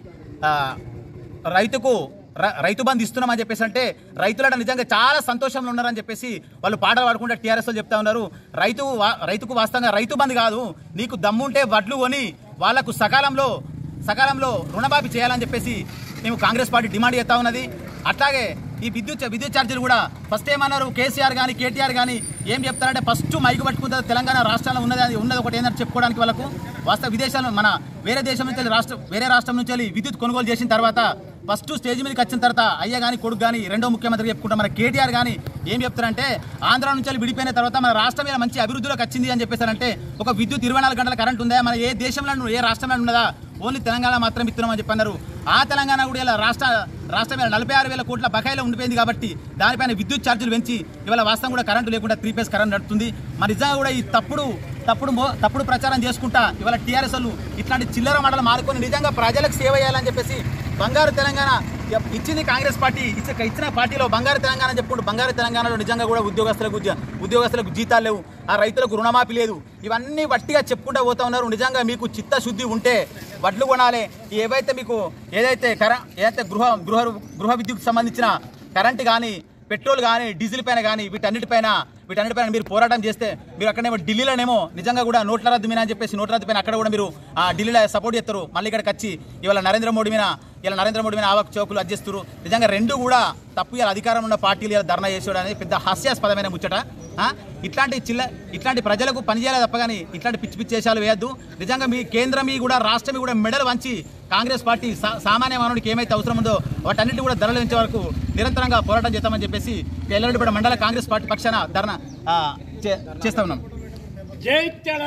రైతుకు ర- రైతు బంధు ఇస్తున్నామని చెప్పేసి అంటే రైతుల నిజంగా చాలా సంతోషంలో ఉన్నారని చెప్పేసి వాళ్ళు పాటలు పాడుకుంటే టీఆర్ఎస్ వాళ్ళు చెప్తా ఉన్నారు రైతు వా- రైతుకు వాస్తవంగా రైతు బంధు కాదు నీకు దమ్ముంటే వడ్లు కొని వాళ్లకు సకాలంలో సకాలంలో రుణమాఫీ చేయాలని చెప్పేసి మేము కాంగ్రెస్ పార్టీ డిమాండ్ చేస్తా ఉన్నది అట్లాగే ఈ విద్యుత్ విద్యుత్ ఛార్జీలు కూడా ఫస్ట్ ఏమన్నారు కేసీఆర్ కానీ కేటీఆర్ కానీ ఏం చెప్తారంటే ఫస్ట్ మైకు పట్టుకుంటారు తెలంగాణ రాష్ట్రంలో ఉన్నది అది ఉన్నది ఒకటి ఏంటంటే చెప్పుకోవడానికి వాళ్ళకు వాస్తవ విదేశాల్లో మన వేరే దేశం నుంచి వెళ్ళి రాష్ట్రం వేరే రాష్ట్రం నుంచి వెళ్ళి విద్యుత్ కొనుగోలు చేసిన తర్వాత ఫస్ట్ స్టేజ్ మీదకి వచ్చిన తర్వాత అయ్య కానీ కొడుకు కానీ రెండో ముఖ్యమంత్రి చెప్పుకుంటాం మన కేటీఆర్ కానీ ఏం చెప్తారంటే ఆంధ్ర నుంచి వెళ్ళి విడిపోయిన తర్వాత మన రాష్ట్రం మీద మంచి అభివృద్ధిలోకి వచ్చింది అని చెప్పేసారంటే ఒక విద్యుత్ ఇరవై నాలుగు గంటల కరెంట్ ఉందా మన ఏ దేశంలో ఏ రాష్ట్రంలో ఉన్నదా ఓన్లీ తెలంగాణ మాత్రం ఇస్తున్నామని చెప్పన్నారు ఆ తెలంగాణ కూడా ఇలా రాష్ట్ర రాష్ట్రం మీద నలభై ఆరు వేల కోట్ల బకాయిలో ఉండిపోయింది కాబట్టి దానిపైన విద్యుత్ ఛార్జీలు పెంచి ఇవాళ వాస్తవం కూడా కరెంటు లేకుండా త్రీ ఫేస్ కరెంట్ నడుతుంది మరి నిజంగా కూడా ఈ తప్పుడు తప్పుడు మో- తప్పుడు ప్రచారం చేసుకుంటా ఇవాళ టీఆర్ఎస్ వాళ్ళు ఇట్లాంటి చిల్లర మాటలు మారుకొని నిజంగా ప్రజలకు సేవ చేయాలని చెప్పేసి బంగారు తెలంగాణ ఎప్- ఇచ్చింది కాంగ్రెస్ పార్టీ ఇచ్చ ఇచ్చిన పార్టీలో బంగారు తెలంగాణ అని చెప్పుకుంటూ బంగారు తెలంగాణలో నిజంగా కూడా ఉద్యోగస్తులకు ఉద్య- ఉద్యోగస్తులకు జీతాలు లేవు ఆ రైతులకు రుణమాఫీ లేదు ఇవన్నీ వట్టిగా చెప్పుకుంటూ పోతా ఉన్నారు నిజంగా మీకు చిత్తశుద్ధి ఉంటే వడ్లు కొనాలి ఏవైతే మీకు ఏదైతే కర ఏదైతే గృహ గృహ గృహ విద్యుత్ సంబంధించిన కరెంట్ కానీ పెట్రోల్ కానీ డీజిల్ పైన కానీ వీటన్నిటిపైన వీటన్నిటిపైన మీరు పోరాటం చేస్తే మీరు అక్కడేమో ఢిల్లీలోనేమో నిజంగా కూడా నోట్ల రద్దు మీద అని చెప్పేసి నోట్ల రద్దు పైన అక్కడ కూడా మీరు ఆ ఢిల్లీలో సపోర్ట్ చేస్తారు మళ్ళీ ఇక్కడికి వచ్చి ఇవాళ నరేంద్ర మోడీ మీద ఇలా నరేంద్ర మోడీ మీద ఆవక చౌకులు అధ్యస్తారు నిజంగా రెండు కూడా తప్పు ఇలా అధికారం ఉన్న పార్టీలు ఇలా ధర్నా చేసేయడం అనేది పెద్ద హాస్యాస్పదమైన ముచ్చట ఆ? ఇట్లాంటి చిల్ల ఇట్లాంటి ప్రజలకు పనిచేయాలి తప్ప కానీ ఇట్లాంటి పిచ్చి పిచ్చి చేసాలు వేయద్దు నిజంగా మీ కేంద్రమీ కూడా రాష్ట్రమీ కూడా మెడలు వంచి కాంగ్రెస్ పార్టీ సా- సామాన్య మానవుడికి ఏమైతే అవసరం ఉందో వాటన్నిటి కూడా ధరలు పెంచే వరకు నిరంతరంగా పోరాటం చేస్తామని చెప్పేసి ఎల్లడిపడ మండల కాంగ్రెస్ పార్టీ పక్షాన ధర్నా ఆ, చే- చేస్తా ఉన్నాం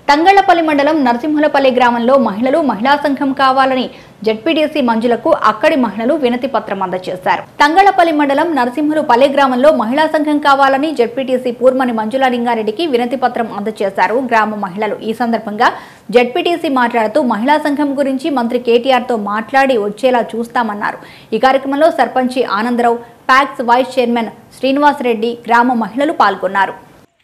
తంగళ్లపల్లి మండలం నరసింహులపల్లి గ్రామంలో మహిళలు మహిళా సంఘం కావాలని జడ్పీటీసీ మంజులకు అక్కడి మహిళలు వినతి పత్రం అందజేశారు తంగళ్లపల్లి మండలం నరసింహులపల్లి గ్రామంలో మహిళా సంఘం కావాలని జడ్పీటీసీ పూర్మని మంజుల లింగారెడ్డికి వినతి పత్రం అందజేశారు గ్రామ మహిళలు ఈ సందర్భంగా జడ్పీటీసీ మాట్లాడుతూ మహిళా సంఘం గురించి మంత్రి కేటీఆర్ తో మాట్లాడి వచ్చేలా చూస్తామన్నారు ఈ కార్యక్రమంలో సర్పంచి Anandarao PACS vice chairman Srinivas Reddy గ్రామ మహిళలు పాల్గొన్నారు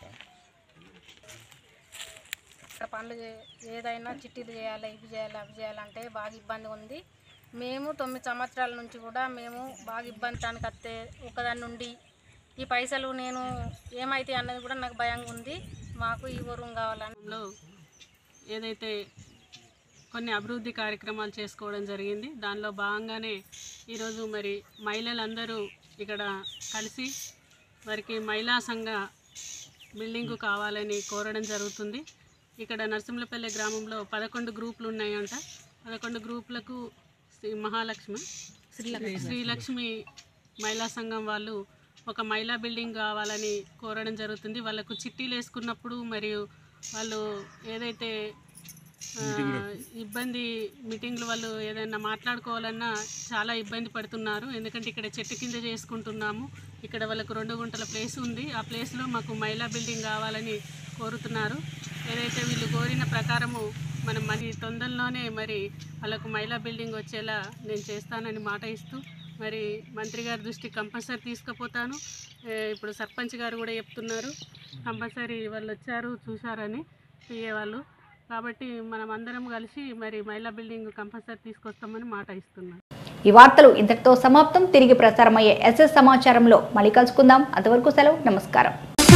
ఇక్కడ పనులు చే- ఏదైనా చిట్టీలు చేయాలి ఇవి చేయాలి అవి చేయాలంటే బాగా ఇబ్బంది ఉంది మేము తొమ్మిది సంవత్సరాల నుంచి కూడా మేము బాగా ఇబ్బందితానికి వస్తే ఒకదాని నుండి ఈ పైసలు నేను ఏమైతే అన్నది కూడా నాకు భయంగా ఉంది మాకు ఈ ఊరం కావాలని ఏదైతే కొన్ని అభివృద్ధి కార్యక్రమాలు చేసుకోవడం జరిగింది దానిలో భాగంగానే ఈరోజు మరి మహిళలందరూ ఇక్కడ కలిసి వారికి మహిళా సంఘ బిల్డింగు కావాలని కోరడం జరుగుతుంది ఇక్కడ నరసింహపల్లి గ్రామంలో పదకొండు గ్రూపులు ఉన్నాయంట పదకొండు గ్రూపులకు శ్రీ మహాలక్ష్మి శ్రీలక్ష్మి. శ్రీలక్ష్మి మహిళా సంఘం వాళ్ళు ఒక మహిళా బిల్డింగ్ కావాలని కోరడం జరుగుతుంది వాళ్ళకు చిట్టీలు వేసుకున్నప్పుడు మరియు వాళ్ళు ఏదైతే ఆ, ఇబ్బంది మీటింగ్లు వాళ్ళు ఏదైనా మాట్లాడుకోవాలన్నా చాలా ఇబ్బంది పడుతున్నారు ఎందుకంటే ఇక్కడ చెట్టు కింద చేసుకుంటున్నాము ఇక్కడ వాళ్ళకు రెండు గుంటల ప్లేస్ ఉంది ఆ ప్లేస్లో మాకు మహిళా బిల్డింగ్ కావాలని కోరుతున్నారు ఏదైతే వీళ్ళు కోరిన ప్రకారము మనం మరి తొందరలోనే మరి వాళ్ళకు మహిళా బిల్డింగ్ వచ్చేలా నేను చేస్తానని మాట ఇస్తూ మరి మంత్రి గారి దృష్టికి కంపల్సరీ తీసుకుపోతాను ఏ, ఇప్పుడు సర్పంచ్ గారు కూడా చెప్తున్నారు కంపల్సరీ వాళ్ళు వచ్చారు చూశారని పిఏ వాళ్ళు కాబట్టి మనం అందరం కలిసి మరి మహిళా బిల్డింగ్ కంపల్సరీ తీసుకొస్తామని మాట ఇస్తున్నాను ఈ వార్తలు ఇంతటితో సమాప్తం తిరిగి ప్రసారమయ్యే ఎస్ఎస్ సమాచారంలో మళ్ళీ కలుసుకుందాం అంతవరకు సెలవు నమస్కారం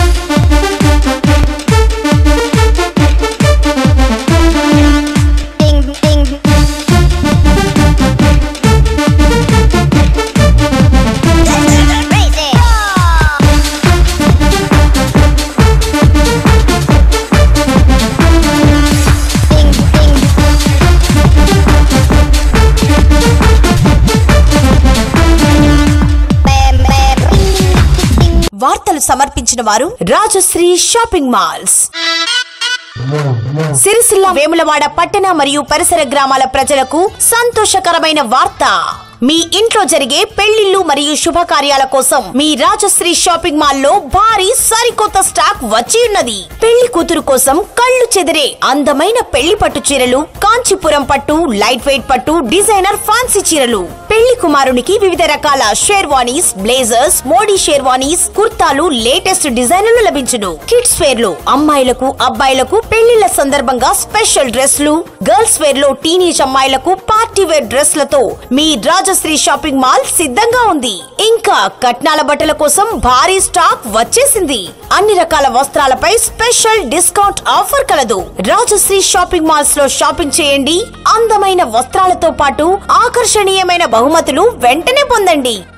వార్తలు సమర్పించిన వారు రాజశ్రీ షాపింగ్ మాల్స్ సిరిసిల్ల వేములవాడ పట్టణ మరియు పరిసర గ్రామాల ప్రజలకు సంతోషకరమైన వార్త మీ ఇంట్లో జరిగే పెళ్లిళ్లు మరియు శుభకార్యాల కోసం మీ రాజశ్రీ షాపింగ్ మాల్ లో భారీ సరికొత్త స్టాక్ వచ్చి ఉన్నది పెళ్లి కూతురు కోసం కళ్ళు చెదిరే అందమైన పెళ్లి పట్టు చీరలు కాంచీపురం పట్టు లైట్ వెయిట్ పట్టు డిజైనర్ ఫ్యాన్సీ చీరలు పెళ్లి కుమారునికి వివిధ రకాల షేర్వానీస్ బ్లేజర్స్ మోడీ షేర్వానీస్ కుర్తాలు లేటెస్ట్ డిజైన్లు లభించును కిడ్స్ వేర్ లో అమ్మాయిలకు అబ్బాయిలకు పెళ్లిళ్ల సందర్భంగా స్పెషల్ డ్రెస్లు గర్ల్స్ వేర్ లో టీనేజ్ అమ్మాయిలకు పార్టీ వేర్ డ్రెస్లతో మీ రాజశ్రీ షాపింగ్ మాల్ సిద్ధంగా ఉంది ఇంకా కట్నాల బట్టల కోసం భారీ స్టాక్ వచ్చేసింది అన్ని రకాల వస్త్రాలపై స్పెషల్ డిస్కౌంట్ ఆఫర్ కలదు రాజశ్రీ షాపింగ్ మాల్స్ లో షాపింగ్ చేయండి అందమైన వస్త్రాలతో పాటు ఆకర్షణీయమైన బహుమతులు వెంటనే పొందండి